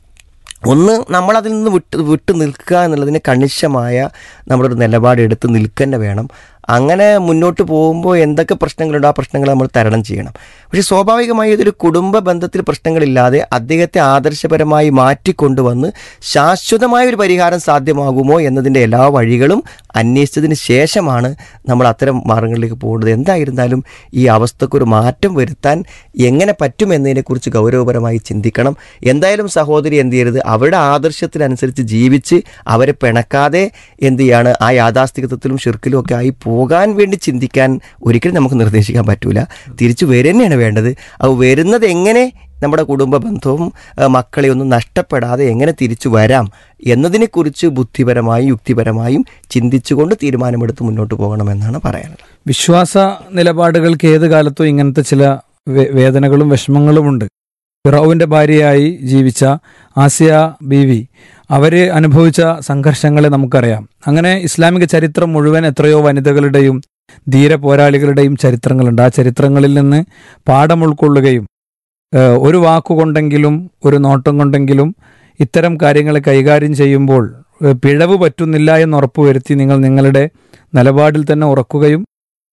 ഒന്ന് നമ്മളതിൽ നിന്ന് വിട്ട് വിട്ട് നിൽക്കുക എന്നുള്ളതിന് കണിശമായ നമ്മളൊരു നിലപാട് എടുത്ത് നിൽക്കുക തന്നെ വേണം അങ്ങനെ മുന്നോട്ട് പോകുമ്പോൾ എന്തൊക്കെ പ്രശ്നങ്ങളുണ്ടോ ആ പ്രശ്നങ്ങൾ നമ്മൾ തരണം ചെയ്യണം പക്ഷേ സ്വാഭാവികമായി ഇതൊരു കുടുംബ ബന്ധത്തിൽ പ്രശ്നങ്ങളില്ലാതെ അദ്ദേഹത്തെ ആദർശപരമായി മാറ്റിക്കൊണ്ടുവന്ന് ശാശ്വതമായ ഒരു പരിഹാരം സാധ്യമാകുമോ എന്നതിൻ്റെ എല്ലാ വഴികളും അന്വേഷിച്ചതിന് ശേഷമാണ് നമ്മൾ അത്തരം മാർഗങ്ങളിലേക്ക് പോകുന്നത് എന്തായിരുന്നാലും ഈ അവസ്ഥക്കൊരു മാറ്റം വരുത്താൻ എങ്ങനെ പറ്റുമെന്നതിനെക്കുറിച്ച് ഗൗരവപരമായി ചിന്തിക്കണം എന്തായാലും സഹോദരി എന്ത് ചെയ്യരുത് അവരുടെ ആദർശത്തിനനുസരിച്ച് ജീവിച്ച് അവരെ പിണക്കാതെ എന്ത് ചെയ്യാണ് ആ യാഥാസ്ഥികത്വത്തിലും ഷിർക്കിലും ഒക്കെ ആയി പോകാൻ വേണ്ടി ചിന്തിക്കാൻ ഒരിക്കലും നമുക്ക് നിർദ്ദേശിക്കാൻ പറ്റൂല തിരിച്ചു വരിക തന്നെയാണ് വേണ്ടത് അത് വരുന്നത് എങ്ങനെ നമ്മുടെ കുടുംബ ബന്ധവും ആ, മക്കളെ ഒന്നും നഷ്ടപ്പെടാതെ എങ്ങനെ തിരിച്ചു വരാം എന്നതിനെക്കുറിച്ച് ബുദ്ധിപരമായും യുക്തിപരമായും ചിന്തിച്ചുകൊണ്ട് തീരുമാനമെടുത്ത് മുന്നോട്ട് പോകണമെന്നാണ് പറയാനുള്ളത് വിശ്വാസ നിലപാടുകൾക്ക് ഏത് കാലത്തും ഇങ്ങനത്തെ ചില വേ- വേദനകളും വിഷമങ്ങളുമുണ്ട് ഫിറോവിന്റെ ഭാര്യയായി ജീവിച്ച ആസിയ ബീവി അവര് അനുഭവിച്ച സംഘർഷങ്ങളെ നമുക്കറിയാം അങ്ങനെ ഇസ്ലാമിക ചരിത്രം മുഴുവൻ എത്രയോ വനിതകളുടെയും ധീര പോരാളികളുടെയും ചരിത്രങ്ങളുണ്ട് ആ ചരിത്രങ്ങളിൽ നിന്ന് പാഠം ഉൾക്കൊള്ളുകയും ഏഹ്, ഒരു വാക്കുകൊണ്ടെങ്കിലും ഒരു നോട്ടം കൊണ്ടെങ്കിലും ഇത്തരം കാര്യങ്ങളെ കൈകാര്യം ചെയ്യുമ്പോൾ ഏഹ്, പിഴവ് പറ്റുന്നില്ല എന്ന് ഉറപ്പുവരുത്തി നിങ്ങൾ നിങ്ങളുടെ നിലപാടിൽ തന്നെ ഉറക്കുകയും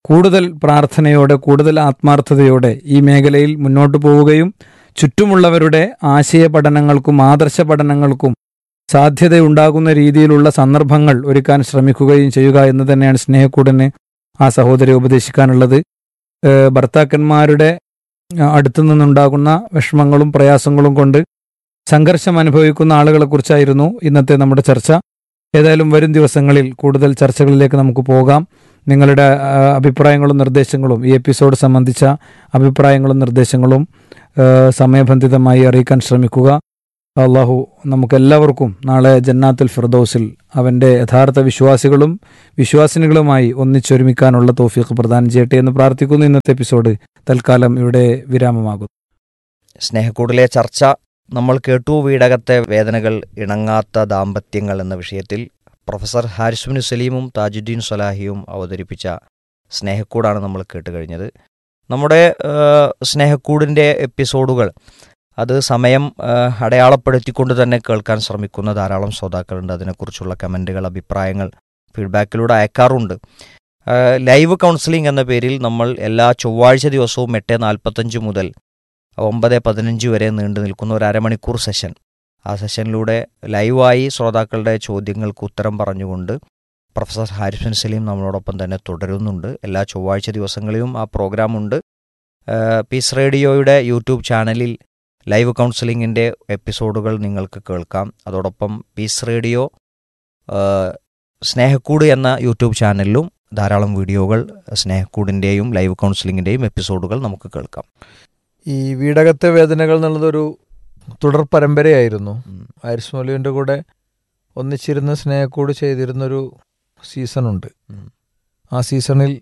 കൂടുതൽ പ്രാർത്ഥനയോടെ കൂടുതൽ ആത്മാർത്ഥതയോടെ ഈ മേഖലയിൽ മുന്നോട്ട് പോവുകയും ചുറ്റുമുള്ളവരുടെ ആശയ പഠനങ്ങൾക്കും ആദർശ പഠനങ്ങൾക്കും സാധ്യതയുണ്ടാകുന്ന രീതിയിലുള്ള സന്ദർഭങ്ങൾ ഒരുക്കാൻ ശ്രമിക്കുകയും ചെയ്യുക എന്ന് തന്നെയാണ് സ്നേഹക്കൂടിന് ആ സഹോദരി ഉപദേശിക്കാനുള്ളത് ഏഹ് ഭർത്താക്കന്മാരുടെ ആ, അടുത്തു നിന്നുണ്ടാകുന്ന വിഷമങ്ങളും പ്രയാസങ്ങളും കൊണ്ട് സംഘർഷം അനുഭവിക്കുന്ന ആളുകളെക്കുറിച്ചായിരുന്നു ഇന്നത്തെ നമ്മുടെ ചർച്ച ഏതായാലും വരും ദിവസങ്ങളിൽ കൂടുതൽ ചർച്ചകളിലേക്ക് നമുക്ക് പോകാം നിങ്ങളുടെ ആ, അഭിപ്രായങ്ങളും നിർദ്ദേശങ്ങളും ഈ എപ്പിസോഡ് സംബന്ധിച്ച അഭിപ്രായങ്ങളും നിർദ്ദേശങ്ങളും ആ, സമയബന്ധിതമായി അറിയിക്കാൻ ശ്രമിക്കുക അള്ളാഹു നമുക്കെല്ലാവർക്കും നാളെ ജന്നാത്തുൽ ഫിർദൌസിൽ അവൻ്റെ യഥാർത്ഥ വിശ്വാസികളും വിശ്വാസിനികളുമായി ഒന്നിച്ചൊരുമിക്കാനുള്ള തോഫീഖ് പ്രദാനം ചെയ്യട്ടെ എന്ന് പ്രാർത്ഥിക്കുന്നു ഇന്നത്തെ എപ്പിസോഡ് തൽക്കാലം ഇവിടെ വിരാമമാകുന്നു സ്നേഹക്കൂടിലെ ചർച്ച നമ്മൾ കേട്ടു വീടകത്തെ വേദനകൾ ഇണങ്ങാത്ത ദാമ്പത്യങ്ങൾ എന്ന വിഷയത്തിൽ പ്രൊഫസർ ഹാരിസ്മിനു സലീമും താജുദ്ദീൻ സ്വലാഹിയും അവതരിപ്പിച്ച സ്നേഹക്കൂടാണ് നമ്മൾ കേട്ട് കഴിഞ്ഞത് നമ്മുടെ ഏഹ്, സ്നേഹക്കൂടിൻ്റെ എപ്പിസോഡുകൾ അത് സമയം ഏഹ്, അടയാളപ്പെടുത്തിക്കൊണ്ട് തന്നെ കേൾക്കാൻ ശ്രമിക്കുന്ന ധാരാളം ശ്രോതാക്കളുണ്ട് അതിനെക്കുറിച്ചുള്ള കമൻറ്റുകൾ അഭിപ്രായങ്ങൾ ഫീഡ്ബാക്കിലൂടെ അയക്കാറുണ്ട് ഏഹ്, ലൈവ് കൗൺസിലിംഗ് എന്ന പേരിൽ നമ്മൾ എല്ലാ ചൊവ്വാഴ്ച ദിവസവും എട്ട് നാൽപ്പത്തഞ്ച് മുതൽ ഒമ്പത് പതിനഞ്ച് വരെ നീണ്ടു നിൽക്കുന്ന ഒരു അരമണിക്കൂർ സെഷൻ ആ സെഷനിലൂടെ ലൈവായി ശ്രോതാക്കളുടെ ചോദ്യങ്ങൾക്ക് ഉത്തരം പറഞ്ഞുകൊണ്ട് പ്രൊഫസർ ഹാരിഫൻ സലീം നമ്മളോടൊപ്പം തന്നെ തുടരുന്നുണ്ട് എല്ലാ ചൊവ്വാഴ്ച ദിവസങ്ങളിലും ആ പ്രോഗ്രാം ഉണ്ട് ഏഹ് പീസ് റേഡിയോയുടെ യൂട്യൂബ് ചാനലിൽ ലൈവ് കൗൺസിലിങ്ങിൻ്റെ എപ്പിസോഡുകൾ നിങ്ങൾക്ക് കേൾക്കാം അതോടൊപ്പം പീസ് റേഡിയോ ഏഹ് സ്നേഹക്കൂട് എന്ന യൂട്യൂബ് ചാനലിലും ധാരാളം വീഡിയോകൾ സ്നേഹക്കൂടിൻ്റെയും ലൈവ് കൗൺസിലിങ്ങിൻ്റെയും എപ്പിസോഡുകൾ നമുക്ക് കേൾക്കാം ഈ വീടകത്തെ വേദനകൾ എന്നുള്ളതൊരു തുടർ പരമ്പരയായിരുന്നു ആരിസ് മൗലുവിൻ്റെ കൂടെ ഒന്നിച്ചിരുന്ന് സ്നേഹക്കൂട് ചെയ്തിരുന്നൊരു സീസണുണ്ട് ഉം. ആ സീസണിൽ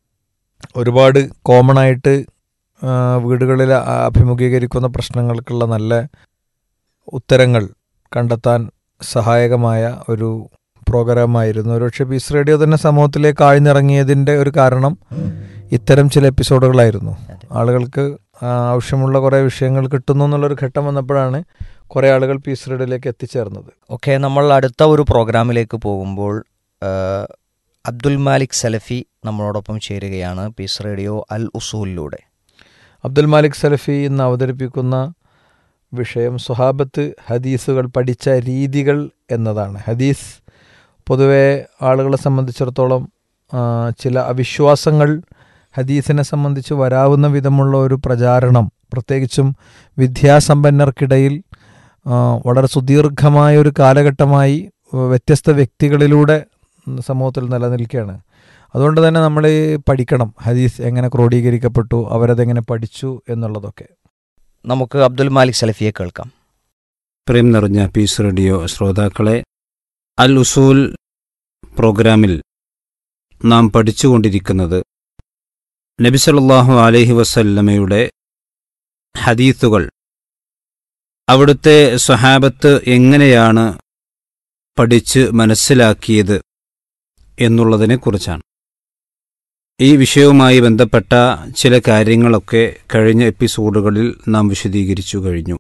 ഒരുപാട് കോമൺ ആയിട്ട് ആ, വീടുകളിൽ ആ- അഭിമുഖീകരിക്കുന്ന പ്രശ്നങ്ങൾക്കുള്ള നല്ല ഉത്തരങ്ങൾ കണ്ടെത്താൻ സഹായകമായ ഒരു പ്രോഗ്രാമായിരുന്നു ഒരുപക്ഷെ പീസ് റേഡിയോ തന്നെ സമൂഹത്തിലേക്ക് ആഴ്ന്നിറങ്ങിയതിൻ്റെ ഒരു കാരണം ഇത്തരം ചില എപ്പിസോഡുകളായിരുന്നു അതെ. ആളുകൾക്ക് ആ, ആവശ്യമുള്ള കുറേ വിഷയങ്ങൾ കിട്ടുന്നു എന്നുള്ളൊരു ഘട്ടം വന്നപ്പോഴാണ് കുറേ ആളുകൾ പീസ് റേഡിയോയിലേക്ക് എത്തിച്ചേർന്നത് ഓക്കെ നമ്മൾ അടുത്ത ഒരു പ്രോഗ്രാമിലേക്ക് പോകുമ്പോൾ ആ, അബ്ദുൽ മാലിക് സലഫി നമ്മളോടൊപ്പം ചേരുകയാണ് പീസ് റേഡിയോ അൽ ഉസൂലിലൂടെ അബ്ദുൽ മാലിക് സലഫി ഇന്ന് അവതരിപ്പിക്കുന്ന വിഷയം സ്വഹാബത്ത് ഹദീസുകൾ പഠിച്ച രീതികൾ എന്നതാണ് ഹദീസ് പൊതുവെ ആളുകളെ സംബന്ധിച്ചിടത്തോളം ആ, ചില അവിശ്വാസങ്ങൾ ഹദീസിനെ സംബന്ധിച്ച് വരാവുന്ന വിധമുള്ള ഒരു പ്രചാരണം പ്രത്യേകിച്ചും വിദ്യാസമ്പന്നർക്കിടയിൽ ആ, വളരെ സുദീർഘമായ ഒരു കാലഘട്ടമായി ആ, വ്യത്യസ്ത വ്യക്തികളിലൂടെ സമൂഹത്തിൽ നിലനിൽക്കുകയാണ് അതുകൊണ്ട് തന്നെ നമ്മൾ പഠിക്കണം ഹദീസ് എങ്ങനെ ക്രോഡീകരിക്കപ്പെട്ടു അവരതെങ്ങനെ പഠിച്ചു എന്നുള്ളതൊക്കെ നമുക്ക് അബ്ദുൽ മാലിക് സലഫിയെ കേൾക്കാം പ്രേം നിറഞ്ഞ പീസ് റേഡിയോ ശ്രോതാക്കളെ അൽ ഉസൂൽ പ്രോഗ്രാമിൽ നാം പഠിച്ചുകൊണ്ടിരിക്കുന്നത് നബി സല്ലല്ലാഹു അലൈഹി വസല്ലമയുടെ ഹദീത്തുകൾ അവിടുത്തെ സ്വഹാബത്ത് എങ്ങനെയാണ് പഠിച്ച് മനസ്സിലാക്കിയത് എന്നുള്ളതിനെക്കുറിച്ചാണ് ഈ വിഷയവുമായി ബന്ധപ്പെട്ട ചില കാര്യങ്ങളൊക്കെ കഴിഞ്ഞ എപ്പിസോഡുകളിൽ നാം വിശദീകരിച്ചു കഴിഞ്ഞു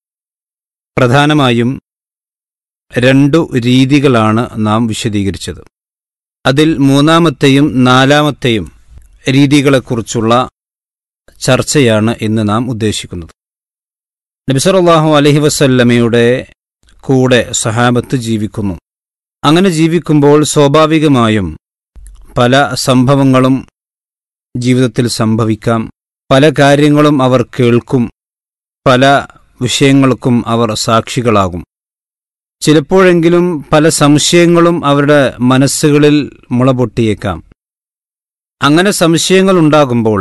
പ്രധാനമായും രണ്ടു രീതികളാണ് നാം വിശദീകരിച്ചത് അതിൽ മൂന്നാമത്തെയും നാലാമത്തെയും രീതികളെക്കുറിച്ചുള്ള ചർച്ചയാണ് ഇന്ന് നാം ഉദ്ദേശിക്കുന്നത് നബിസറല്ലാഹു അലഹി വസല്ലമയുടെ കൂടെ സഹാബത്ത് ജീവിക്കുന്നു അങ്ങനെ ജീവിക്കുമ്പോൾ സ്വാഭാവികമായും പല സംഭവങ്ങളും ജീവിതത്തിൽ സംഭവിക്കാം പല കാര്യങ്ങളും അവർ കേൾക്കും പല വിഷയങ്ങൾക്കും അവർ സാക്ഷികളാകും ചിലപ്പോഴെങ്കിലും പല സംശയങ്ങളും അവരുടെ മനസ്സുകളിൽ മുളപൊട്ടിയേക്കാം അങ്ങനെ സംശയങ്ങൾ ഉണ്ടാകുമ്പോൾ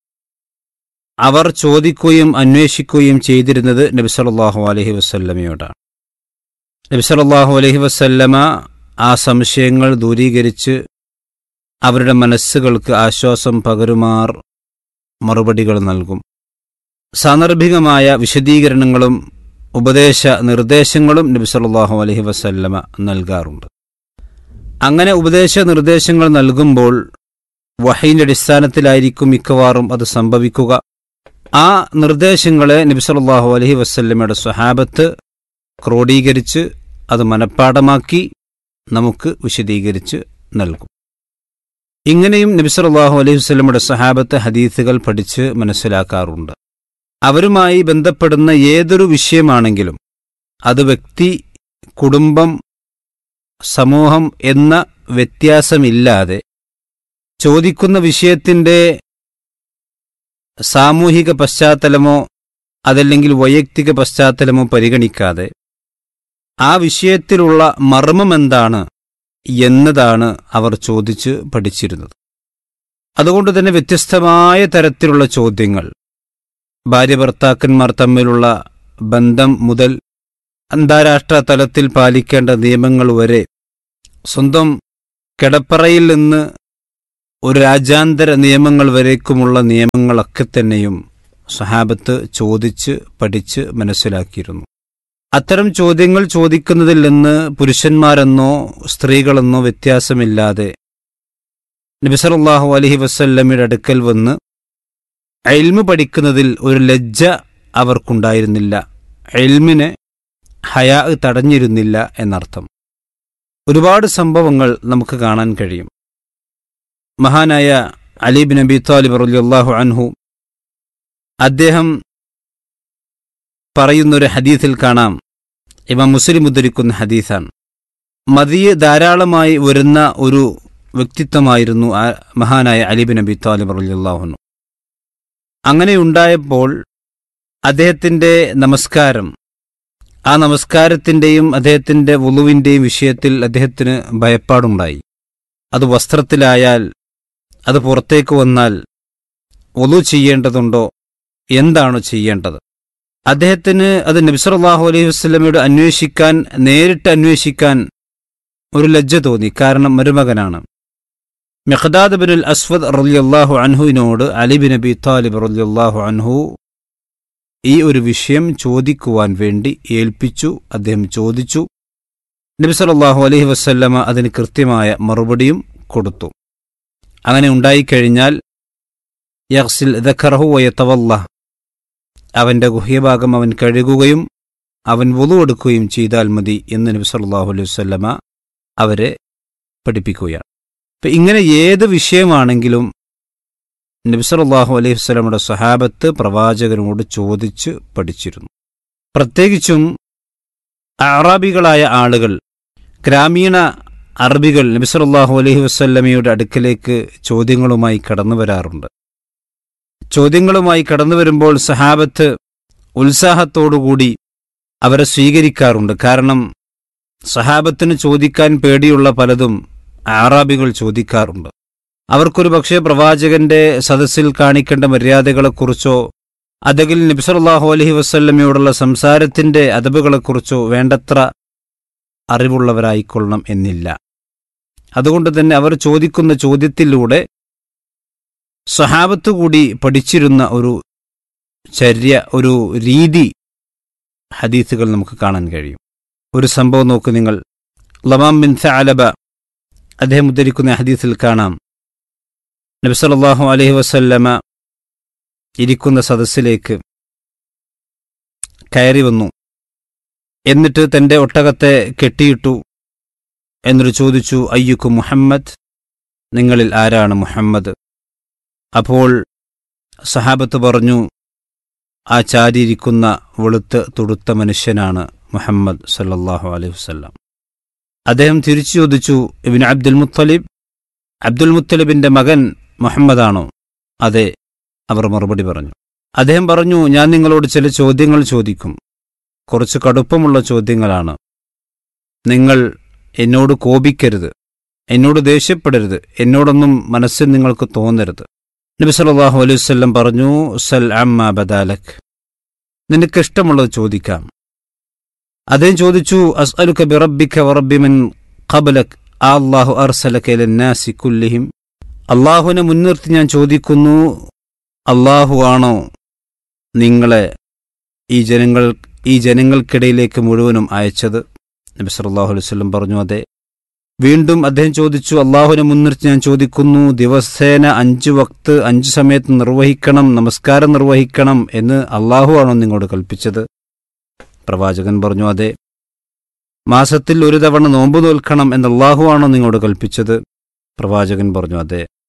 അവർ ചോദിക്കുകയും അന്വേഷിക്കുകയും ചെയ്തിരുന്നത് നബിസലല്ലാഹു അലഹി വസ്ല്ലമയോടാണ് നബിസലല്ലാഹു അലഹി വസല്ലമ ആ സംശയങ്ങൾ ദൂരീകരിച്ച് അവരുടെ മനസ്സുകൾക്ക് ആശ്വാസം പകരുമാർ മറുപടികൾ നൽകും സാന്ദർഭികമായ വിശദീകരണങ്ങളും ഉപദേശ നിർദ്ദേശങ്ങളും നബി സല്ലല്ലാഹു അലൈഹി വസല്ലമ നൽകാറുണ്ട് അങ്ങനെ ഉപദേശ നിർദ്ദേശങ്ങൾ നൽകുമ്പോൾ വഹയിൻ്റെ അടിസ്ഥാനത്തിലായിരിക്കും മിക്കവാറും അത് സംഭവിക്കുക ആ നിർദ്ദേശങ്ങളെ നബി സല്ലല്ലാഹു അലൈഹി വസല്ലമയുടെ സ്വഹാബത്ത് ക്രോഡീകരിച്ച് അത് മനഃപ്പാടമാക്കി നമുക്ക് വിശദീകരിച്ച് നൽകും ഇങ്ങനെയും നബിസല്ലാഹു അലൈഹി വസ്ലമയുടെ സഹാബത്ത് ഹദീസുകൾ പഠിച്ച് മനസ്സിലാക്കാറുണ്ട് അവരുമായി ബന്ധപ്പെടുന്ന ഏതൊരു വിഷയമാണെങ്കിലും അത് വ്യക്തി കുടുംബം സമൂഹം എന്ന വ്യത്യാസമില്ലാതെ ചോദിക്കുന്ന വിഷയത്തിൻ്റെ സാമൂഹിക പശ്ചാത്തലമോ അതല്ലെങ്കിൽ വൈയക്തിക പശ്ചാത്തലമോ പരിഗണിക്കാതെ ആ വിഷയത്തിലുള്ള മർമ്മമെന്താണ് എന്നതാണ് അവർ ചോദിച്ച് പഠിച്ചിരുന്നത് അതുകൊണ്ട് തന്നെ വ്യത്യസ്തമായ തരത്തിലുള്ള ചോദ്യങ്ങൾ ഭാര്യ ഭർത്താക്കന്മാർ തമ്മിലുള്ള ബന്ധം മുതൽ അന്താരാഷ്ട്ര തലത്തിൽ പാലിക്കേണ്ട നിയമങ്ങൾ വരെ സ്വന്തം കിടപ്പറയിൽ നിന്ന് ഒരു രാജ്യാന്തര നിയമങ്ങൾ വരേക്കുമുള്ള നിയമങ്ങളൊക്കെ തന്നെയും സഹാബത്ത് ചോദിച്ച് പഠിച്ച് മനസ്സിലാക്കിയിരുന്നു അത്തരം ചോദ്യങ്ങൾ ചോദിക്കുന്നതിൽ നിന്ന് പുരുഷന്മാരെന്നോ സ്ത്രീകളെന്നോ വ്യത്യാസമില്ലാതെ നബിസറല്ലാഹു അലഹി വസല്ലമയുടെ അടുക്കൽ വന്ന് എൽമ് പഠിക്കുന്നതിൽ ഒരു ലജ്ജ അവർക്കുണ്ടായിരുന്നില്ല എൽമിനെ ഹയാ തടഞ്ഞിരുന്നില്ല എന്നർത്ഥം ഒരുപാട് സംഭവങ്ങൾ നമുക്ക് കാണാൻ കഴിയും മഹാനായ അലീബ് നബി താലിബ് റലിയല്ലാഹു അൻഹു അദ്ദേഹം പറയുന്നൊരു ഹദീസിൽ കാണാം ഇവ മുസ്ലിം ഉദ്ധരിക്കുന്ന ഹദീസാണ് മതിയെ ധാരാളമായി വരുന്ന ഒരു വ്യക്തിത്വമായിരുന്നു ആ മഹാനായ അലിബിൻ നബി താലിബ് റലിയല്ലാഹുനു അങ്ങനെയുണ്ടായപ്പോൾ അദ്ദേഹത്തിൻ്റെ നമസ്കാരം ആ നമസ്കാരത്തിൻ്റെയും അദ്ദേഹത്തിൻ്റെ വുളുവിൻ്റെയും വിഷയത്തിൽ അദ്ദേഹത്തിന് ഭയപ്പാടുണ്ടായി അത് വസ്ത്രത്തിലായാൽ അത് പുറത്തേക്ക് വന്നാൽ ഒലു ചെയ്യേണ്ടതുണ്ടോ എന്താണ് ചെയ്യേണ്ടത് അദ്ദേഹത്തിന് അത് നബിസറല്ലാഹു അലൈഹി വസ്ലമയോട് അന്വേഷിക്കാൻ നേരിട്ട് അന്വേഷിക്കാൻ ഒരു ലജ്ജ തോന്നി കാരണം മരുമകനാണ് മെഹദാദ് ബിനുൽ അസ്വദ് റലിയല്ലാഹു അൻഹുവിനോട് അലി ബിൻ നബി താലിബ് റലിയല്ലാഹു അൻഹു ഈ ഒരു വിഷയം ചോദിക്കുവാൻ വേണ്ടി ഏൽപ്പിച്ചു അദ്ദേഹം ചോദിച്ചു നബി സല്ലല്ലാഹു അലൈഹി വസല്ലമ അതിന് കൃത്യമായ മറുപടിയും കൊടുത്തു അങ്ങനെ ഉണ്ടായിക്കഴിഞ്ഞാൽ യഹ്സിൽ ദഖറഹു വയത്തവല്ല അവന്റെ ഗുഹ്യഭാഗം അവൻ കഴുകുകയും അവൻ വുളു എടുക്കുകയും ചെയ്താൽ മതി എന്ന് നബി സല്ലല്ലാഹു അലൈഹി വസല്ലമ അവരെ പഠിപ്പിക്കുകയാണ് അപ്പം ഇങ്ങനെ ഏത് വിഷയമാണെങ്കിലും നബി സല്ലല്ലാഹു അലൈഹി വസല്ലമയുടെ സഹാബത്ത് പ്രവാചകനോട് ചോദിച്ച് പഠിച്ചിരുന്നു പ്രത്യേകിച്ചും അറാബികളായ ആളുകൾ ഗ്രാമീണ അറബികൾ നബി സല്ലല്ലാഹു അലൈഹി വസല്ലമയുടെ അടുക്കലേക്ക് ചോദ്യങ്ങളുമായി കടന്നു വരാറുണ്ട് ചോദ്യങ്ങളുമായി കടന്നു വരുമ്പോൾ സഹാബത്ത് ഉത്സാഹത്തോടുകൂടി അവരെ സ്വീകരിക്കാറുണ്ട് കാരണം സഹാബത്തിന് ചോദിക്കാൻ പേടിയുള്ള പലതും ആറാബികൾ ചോദിക്കാറുണ്ട് അവർക്കൊരു പക്ഷേ പ്രവാചകന്റെ സദസ്സിൽ കാണിക്കേണ്ട മര്യാദകളെക്കുറിച്ചോ അതെങ്കിൽ നബിസല്ലാഹു അലഹി വസ്ല്ലമയോടുള്ള സംസാരത്തിന്റെ അതബുകളെക്കുറിച്ചോ വേണ്ടത്ര അറിവുള്ളവരായിക്കൊള്ളണം എന്നില്ല അതുകൊണ്ട് തന്നെ അവർ ചോദിക്കുന്ന ചോദ്യത്തിലൂടെ സ്വഹാബത്ത് കൂടി പഠിച്ചിരുന്ന ഒരു ചര്യ ഒരു രീതി ഹദീസുകൾ നമുക്ക് കാണാൻ കഴിയും ഒരു സംഭവം നോക്ക് നിങ്ങൾ ലമാം ബിൻ സഅലബ അദ്ദേഹം ഉദ്ധരിക്കുന്ന ഹദീസിൽ കാണാം നബി സല്ലല്ലാഹു അലൈഹി വസല്ലമ ഇരിക്കുന്ന സദസ്സിലേക്ക് കയറി വന്നു എന്നിട്ട് തന്റെ ഒട്ടകത്തെ കെട്ടിയിട്ടു എന്നിട്ട് ചോദിച്ചു അയ്യുക്കു മുഹമ്മദ് നിങ്ങളിൽ ആരാണ് മുഹമ്മദ് അപ്പോൾ സഹാബത്ത് പറഞ്ഞു ആ ചാരിയിരിക്കുന്ന വെളുത്ത് തുടുത്ത മനുഷ്യനാണ് മുഹമ്മദ് സല്ലല്ലാഹു അലൈഹി വസല്ലം അദ്ദേഹം തിരിച്ചു ചോദിച്ചു ഇബിൻ അബ്ദുൽ മുത്തലിബ് അബ്ദുൽ മുത്തലിബിന്റെ മകൻ മുഹമ്മദാണോ അതെ അവർ മറുപടി പറഞ്ഞു അദ്ദേഹം പറഞ്ഞു ഞാൻ നിങ്ങളോട് ചില ചോദ്യങ്ങൾ ചോദിക്കും കുറച്ച് കടുപ്പമുള്ള ചോദ്യങ്ങളാണ് നിങ്ങൾ എന്നോട് കോപിക്കരുത് എന്നോട് ദേഷ്യപ്പെടരുത് എന്നോടൊന്നും മനസ്സിൽ നിങ്ങൾക്ക് തോന്നരുത് നബി സല്ലല്ലാഹു അലൈഹി വസല്ലം പറഞ്ഞു സൽ അമ്മ ബദാലക് നിനക്ക് ഇഷ്ടമുള്ളത് ചോദിക്കാം അദ്ദേഹം ചോദിച്ചു അസ്അലുക ബിറബ്ബിക വറബ്ബിമൻ ഖബലക് ആ അല്ലാഹു അർസലക ഇലന്നാസി കുല്ലിഹിം അള്ളാഹുവിനെ മുൻനിർത്തി ഞാൻ ചോദിക്കുന്നു അള്ളാഹു ആണോ നിങ്ങളെ ഈ ജനങ്ങൾ ഈ ജനങ്ങൾക്കിടയിലേക്ക് മുഴുവനും അയച്ചത് നബി സല്ലല്ലാഹു അലൈഹി വസല്ലം പറഞ്ഞു അതെ വീണ്ടും അദ്ദേഹം ചോദിച്ചു അള്ളാഹുവിനെ മുൻനിർത്തി ഞാൻ ചോദിക്കുന്നു ദിവസേന അഞ്ചു വക്ത് അഞ്ചു സമയത്ത് നിർവഹിക്കണം നമസ്കാരം നിർവഹിക്കണം എന്ന് അള്ളാഹു ആണോ നിങ്ങളോട് കൽപ്പിച്ചത് പ്രവാചകൻ പറഞ്ഞു അതെ മാസത്തിൽ ഒരു തവണ നോമ്പ് നോൽക്കണം എന്ന് അള്ളാഹു ആണോ നിങ്ങളോട് കൽപ്പിച്ചത് പ്രവാചകൻ പറഞ്ഞു അതെ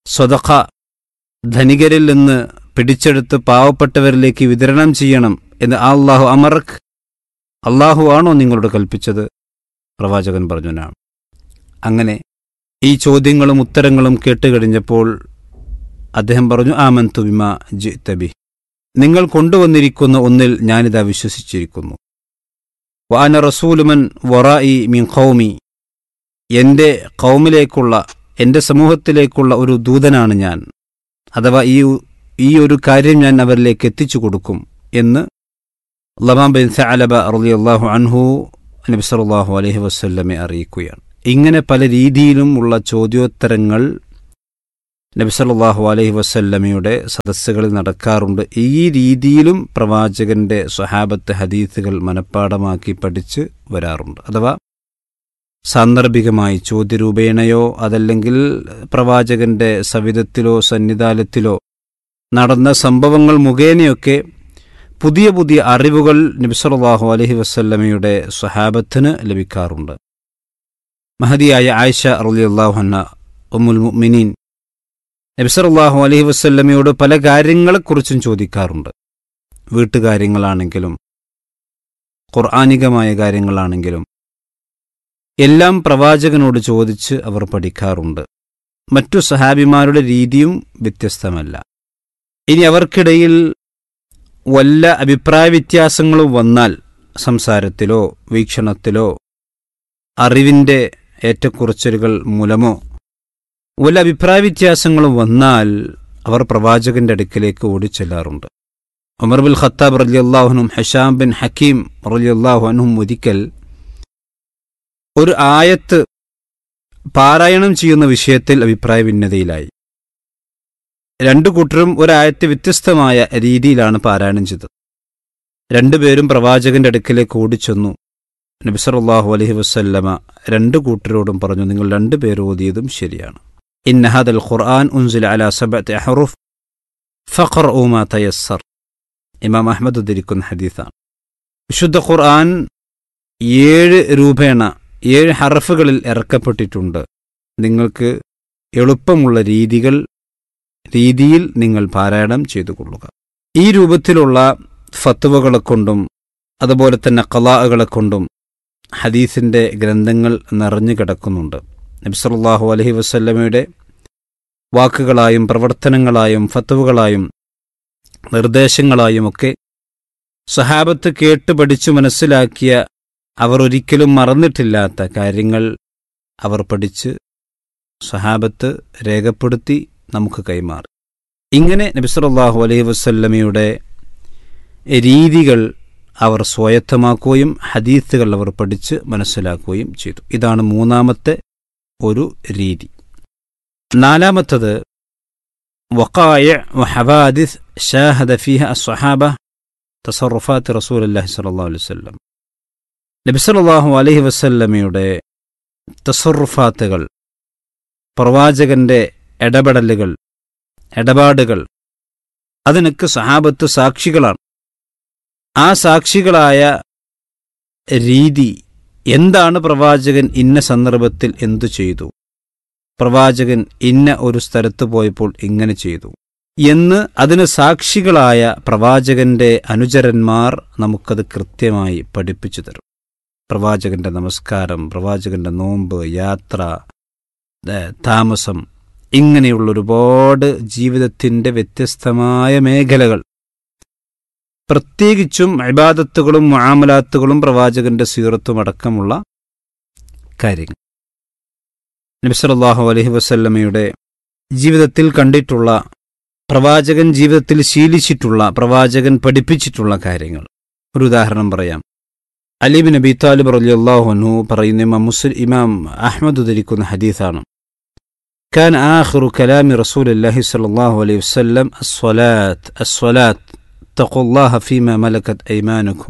സ്വതഖ ധനികരിൽ നിന്ന് പിടിച്ചെടുത്ത് പാവപ്പെട്ടവരിലേക്ക് വിതരണം ചെയ്യണം എന്ന് അള്ളാഹു അമറക്ക് അള്ളാഹു ആണോ നിങ്ങളോട് കൽപ്പിച്ചത് പ്രവാചകൻ പറഞ്ഞു നാം അങ്ങനെ ഈ ചോദ്യങ്ങളും ഉത്തരങ്ങളും കേട്ടുകഴിഞ്ഞപ്പോൾ അദ്ദേഹം പറഞ്ഞു ആമൻ തുബിമ ജി തബി നിങ്ങൾ കൊണ്ടുവന്നിരിക്കുന്ന ഒന്നിൽ ഞാനിതാ വിശ്വസിച്ചിരിക്കുന്നു വാന റസൂലുമൻ വറായി മിൻ ഖൗമി എൻ്റെ കൗമിലേക്കുള്ള എൻ്റെ സമൂഹത്തിലേക്കുള്ള ഒരു ദൂതനാണ് ഞാൻ അഥവാ ഈ ഈ ഒരു കാര്യം ഞാൻ അവരിലേക്ക് എത്തിച്ചു കൊടുക്കും എന്ന് ലമാം ബിൻ സഅലബ റളിയല്ലാഹു അൻഹു നബി സല്ലല്ലാഹു അലൈഹി വസല്ലമെ അറിയിക്കുകയാണ് ഇങ്ങനെ പല രീതിയിലും ഉള്ള ചോദ്യോത്തരങ്ങൾ നബി സല്ലല്ലാഹു അലൈഹി വസല്ലമയുടെ സദസ്സുകളിൽ നടക്കാറുണ്ട് ഈ രീതിയിലും പ്രവാചകന്റെ സ്വഹാബത്ത് ഹദീസുകൾ മനഃപ്പാടമാക്കി പഠിച്ച് വരാറുണ്ട് അഥവാ സാന്ദർഭികമായി ചോദ്യരൂപേണയോ അതല്ലെങ്കിൽ പ്രവാചകന്റെ സവിധത്തിലോ സന്നിധാനത്തിലോ നടന്ന സംഭവങ്ങൾ മുഖേനയൊക്കെ പുതിയ പുതിയ അറിവുകൾ നബിസലാഹു അലഹി വസ്ല്ലമയുടെ സ്വഹാബത്തിന് ലഭിക്കാറുണ്ട് മഹദിയായ ആയിഷ റലിയല്ലാഹുഹന്ന ഉമ്മുൽ മുഅ്മിനീൻ നബിസലാഹു അലഹി വസ്ല്ലമയോട് പല കാര്യങ്ങളെക്കുറിച്ചും ചോദിക്കാറുണ്ട് വീട്ടുകാര്യങ്ങളാണെങ്കിലും ഖുർആാനികമായ കാര്യങ്ങളാണെങ്കിലും എല്ലാം പ്രവാചകനോട് ചോദിച്ച് അവർ പഠിക്കാറുണ്ട് മറ്റു സഹാബിമാരുടെ രീതിയും വ്യത്യസ്തമല്ല ഇനി അവർക്കിടയിൽ വല്ല അഭിപ്രായ വ്യത്യാസങ്ങളും വന്നാൽ സംസാരത്തിലോ വീക്ഷണത്തിലോ അറിവിൻ്റെ ഏറ്റക്കുറച്ചിലുകൾ മൂലമോ വല്ല അഭിപ്രായ വ്യത്യാസങ്ങളും വന്നാൽ അവർ പ്രവാചകന്റെ അടുക്കിലേക്ക് ഓടിച്ചെല്ലാറുണ്ട് ഉമർ ബിൽ ഖത്താബ് റലിയല്ലാഹുനും ഹഷാം ബിൻ ഹക്കീം റലിയല്ലാഹു അൻഹും ഒരിക്കൽ ഒരു ആയത്ത് പാരായണം ചെയ്യുന്ന വിഷയത്തിൽ അഭിപ്രായ ഭിന്നതയിലായി രണ്ടു കൂട്ടരും ഒരായത്ത് വ്യത്യസ്തമായ രീതിയിലാണ് പാരായണം ചെയ്തത് രണ്ടുപേരും പ്രവാചകന്റെ അടുക്കിലേക്ക് ഓടിച്ചെന്നു നബിസറല്ലാഹു അലഹി വസ്ല്ലമ രണ്ടു കൂട്ടരോടും പറഞ്ഞു നിങ്ങൾ രണ്ടുപേർ ഓതിയതും ശരിയാണ് ഇന്നഹദൽ ഖുർആൻ ഉൻസുൽ അല സബത്ത് അഹറുഫ് ഫഖർ ഉമാ തയസ്സർ ഇമാം അഹമ്മദ് ഉദ്ധരിക്കുന്ന ഹദീസാണ് വിശുദ്ധ ഖുർആൻ ഏഴ് രൂപേണ ഏഴ് ഹറഫുകളിൽ ഇറക്കപ്പെട്ടിട്ടുണ്ട് നിങ്ങൾക്ക് എളുപ്പമുള്ള രീതികൾ രീതിയിൽ നിങ്ങൾ പാരായണം ചെയ്തു കൊള്ളുക ഈ രൂപത്തിലുള്ള ഫത്തുവകളെ കൊണ്ടും അതുപോലെ തന്നെ കലാകളെ കൊണ്ടും ഹദീസിന്റെ ഗ്രന്ഥങ്ങൾ നിറഞ്ഞു കിടക്കുന്നുണ്ട് നബ്സല്ലാഹു അലഹി വസ്ല്ലമയുടെ വാക്കുകളായും പ്രവർത്തനങ്ങളായും ഫത്തുവകളായും നിർദ്ദേശങ്ങളായുമൊക്കെ സഹാബത്ത് കേട്ട് പഠിച്ചു മനസ്സിലാക്കിയ അവർ ഒരിക്കലും മറന്നിട്ടില്ലാത്ത കാര്യങ്ങൾ അവർ പഠിച്ച് സഹാബത്ത് രേഖപ്പെടുത്തി നമുക്ക് കൈമാറി ഇങ്ങനെ നബിസറല്ലാഹു അലൈഹി വസല്ലമയുടെ രീതികൾ അവർ സ്വായത്തമാക്കുകയും ഹദീത്തുകൾ അവർ പഠിച്ച് മനസ്സിലാക്കുകയും ചെയ്തു ഇതാണ് മൂന്നാമത്തെ ഒരു രീതി നാലാമത്തത് വക്കായ വഹവാദിസ് ഷാഹദ ഫിഹ അസ്വഹാബ തസറുഫാത്ത് റസൂൽ അല്ലാഹി സല്ലാ അലൈഹി വല്ലം നബിസല്ലാഹു അലഹി വസല്ലമയുടെ തസറുഫാത്തുകൾ പ്രവാചകന്റെ ഇടപെടലുകൾ ഇടപാടുകൾ അതിനൊക്കെ സഹാബത്ത് സാക്ഷികളാണ് ആ സാക്ഷികളായ രീതി എന്താണ് പ്രവാചകൻ ഇന്ന സന്ദർഭത്തിൽ എന്തു ചെയ്തു പ്രവാചകൻ ഇന്ന ഒരു സ്ഥലത്ത് പോയപ്പോൾ ഇങ്ങനെ ചെയ്തു എന്ന് അതിന് സാക്ഷികളായ പ്രവാചകന്റെ അനുചരന്മാർ നമുക്കത് കൃത്യമായി പഠിപ്പിച്ചു തരും പ്രവാചകന്റെ നമസ്കാരം പ്രവാചകന്റെ നോമ്പ് യാത്ര താമസം ഇങ്ങനെയുള്ള ഒരുപാട് ജീവിതത്തിന്റെ വ്യത്യസ്തമായ മേഖലകൾ പ്രത്യേകിച്ചും അബാദത്തുകളും മുആമലാത്തുകളും പ്രവാചകന്റെ സീറത്തും അടക്കമുള്ള കാര്യങ്ങൾ നബിസലാഹു അലഹി വസല്ലമയുടെ ജീവിതത്തിൽ കണ്ടിട്ടുള്ള പ്രവാചകൻ ജീവിതത്തിൽ ശീലിച്ചിട്ടുള്ള പ്രവാചകൻ പഠിപ്പിച്ചിട്ടുള്ള കാര്യങ്ങൾ ഒരു ഉദാഹരണം പറയാം അലീബ് നബി താലിബ് റലിയല്ലാഹുനു പറയുന്ന ഇമാം മുസ്ലിം ഇമാം അഹമ്മദ് ഉദ്ധരിക്കുന്ന ഹദീസാണ് كان آخر كلام رسول الله صلى الله عليه وسلم الصلاة الصلاة اتقوا الله فيما ملكت أيمانكم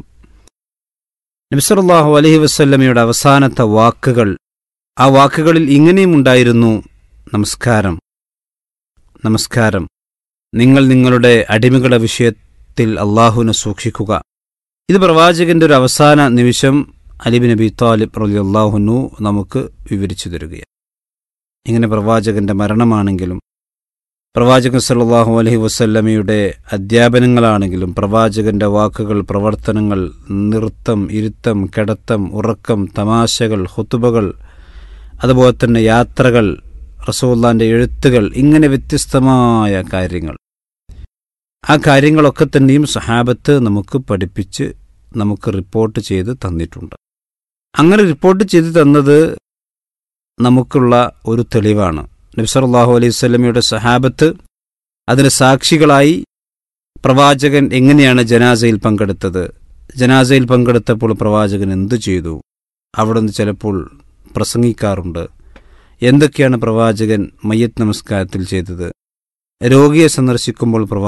നബിസല്ലാഹു അലഹി വസ്ല്ലമയുടെ അവസാനത്തെ വാക്കുകൾ ആ വാക്കുകളിൽ ഇങ്ങനെയും ഉണ്ടായിരുന്നു നമസ്കാരം നമസ്കാരം നിങ്ങൾ നിങ്ങളുടെ അടിമകളുടെ വിഷയത്തിൽ അള്ളാഹുവിനെ സൂക്ഷിക്കുക ഇത് പ്രവാചകന്റെ ഒരു അവസാന നിമിഷം അലിബ് നബി താലിബ് റലി അള്ളാഹുനു നമുക്ക് വിവരിച്ചു തരികയാണ് ഇങ്ങനെ പ്രവാചകന്റെ മരണമാണെങ്കിലും പ്രവാചകൻ സല്ലല്ലാഹു അലൈഹി വസല്ലമയുടെ അധ്യാപനങ്ങളാണെങ്കിലും പ്രവാചകന്റെ വാക്കുകൾ പ്രവർത്തനങ്ങൾ നൃത്തം ഇരുത്തം കിടത്തം ഉറക്കം തമാശകൾ ഹുത്തുബകൾ അതുപോലെ തന്നെ യാത്രകൾ റസൂല്ലാന്റെ എഴുത്തുകൾ ഇങ്ങനെ വ്യത്യസ്തമായ കാര്യങ്ങൾ ആ കാര്യങ്ങളൊക്കെ തന്നെയും സഹാബത്ത് നമുക്ക് പഠിപ്പിച്ച് നമുക്ക് റിപ്പോർട്ട് ചെയ്ത് തന്നിട്ടുണ്ട് അങ്ങനെ റിപ്പോർട്ട് ചെയ്ത് തന്നത് നമുക്കുള്ള ഒരു തെളിവാണ് നബി സല്ലല്ലാഹു അലൈഹി വസല്ലമയുടെ സഹാബത്ത് അതിന് സാക്ഷികളായി പ്രവാചകൻ എങ്ങനെയാണ് ജനാസയിൽ പങ്കെടുത്തത് ജനാസയിൽ പങ്കെടുത്തപ്പോൾ പ്രവാചകൻ എന്തു ചെയ്തു അവിടുന്ന് ചിലപ്പോൾ പ്രസംഗിക്കാറുണ്ട് എന്തൊക്കെയാണ് പ്രവാചകൻ മയ്യത്ത് നമസ്കാരത്തിൽ ചെയ്തത് രോഗിയെ സന്ദർശിക്കുമ്പോൾ പ്രവാ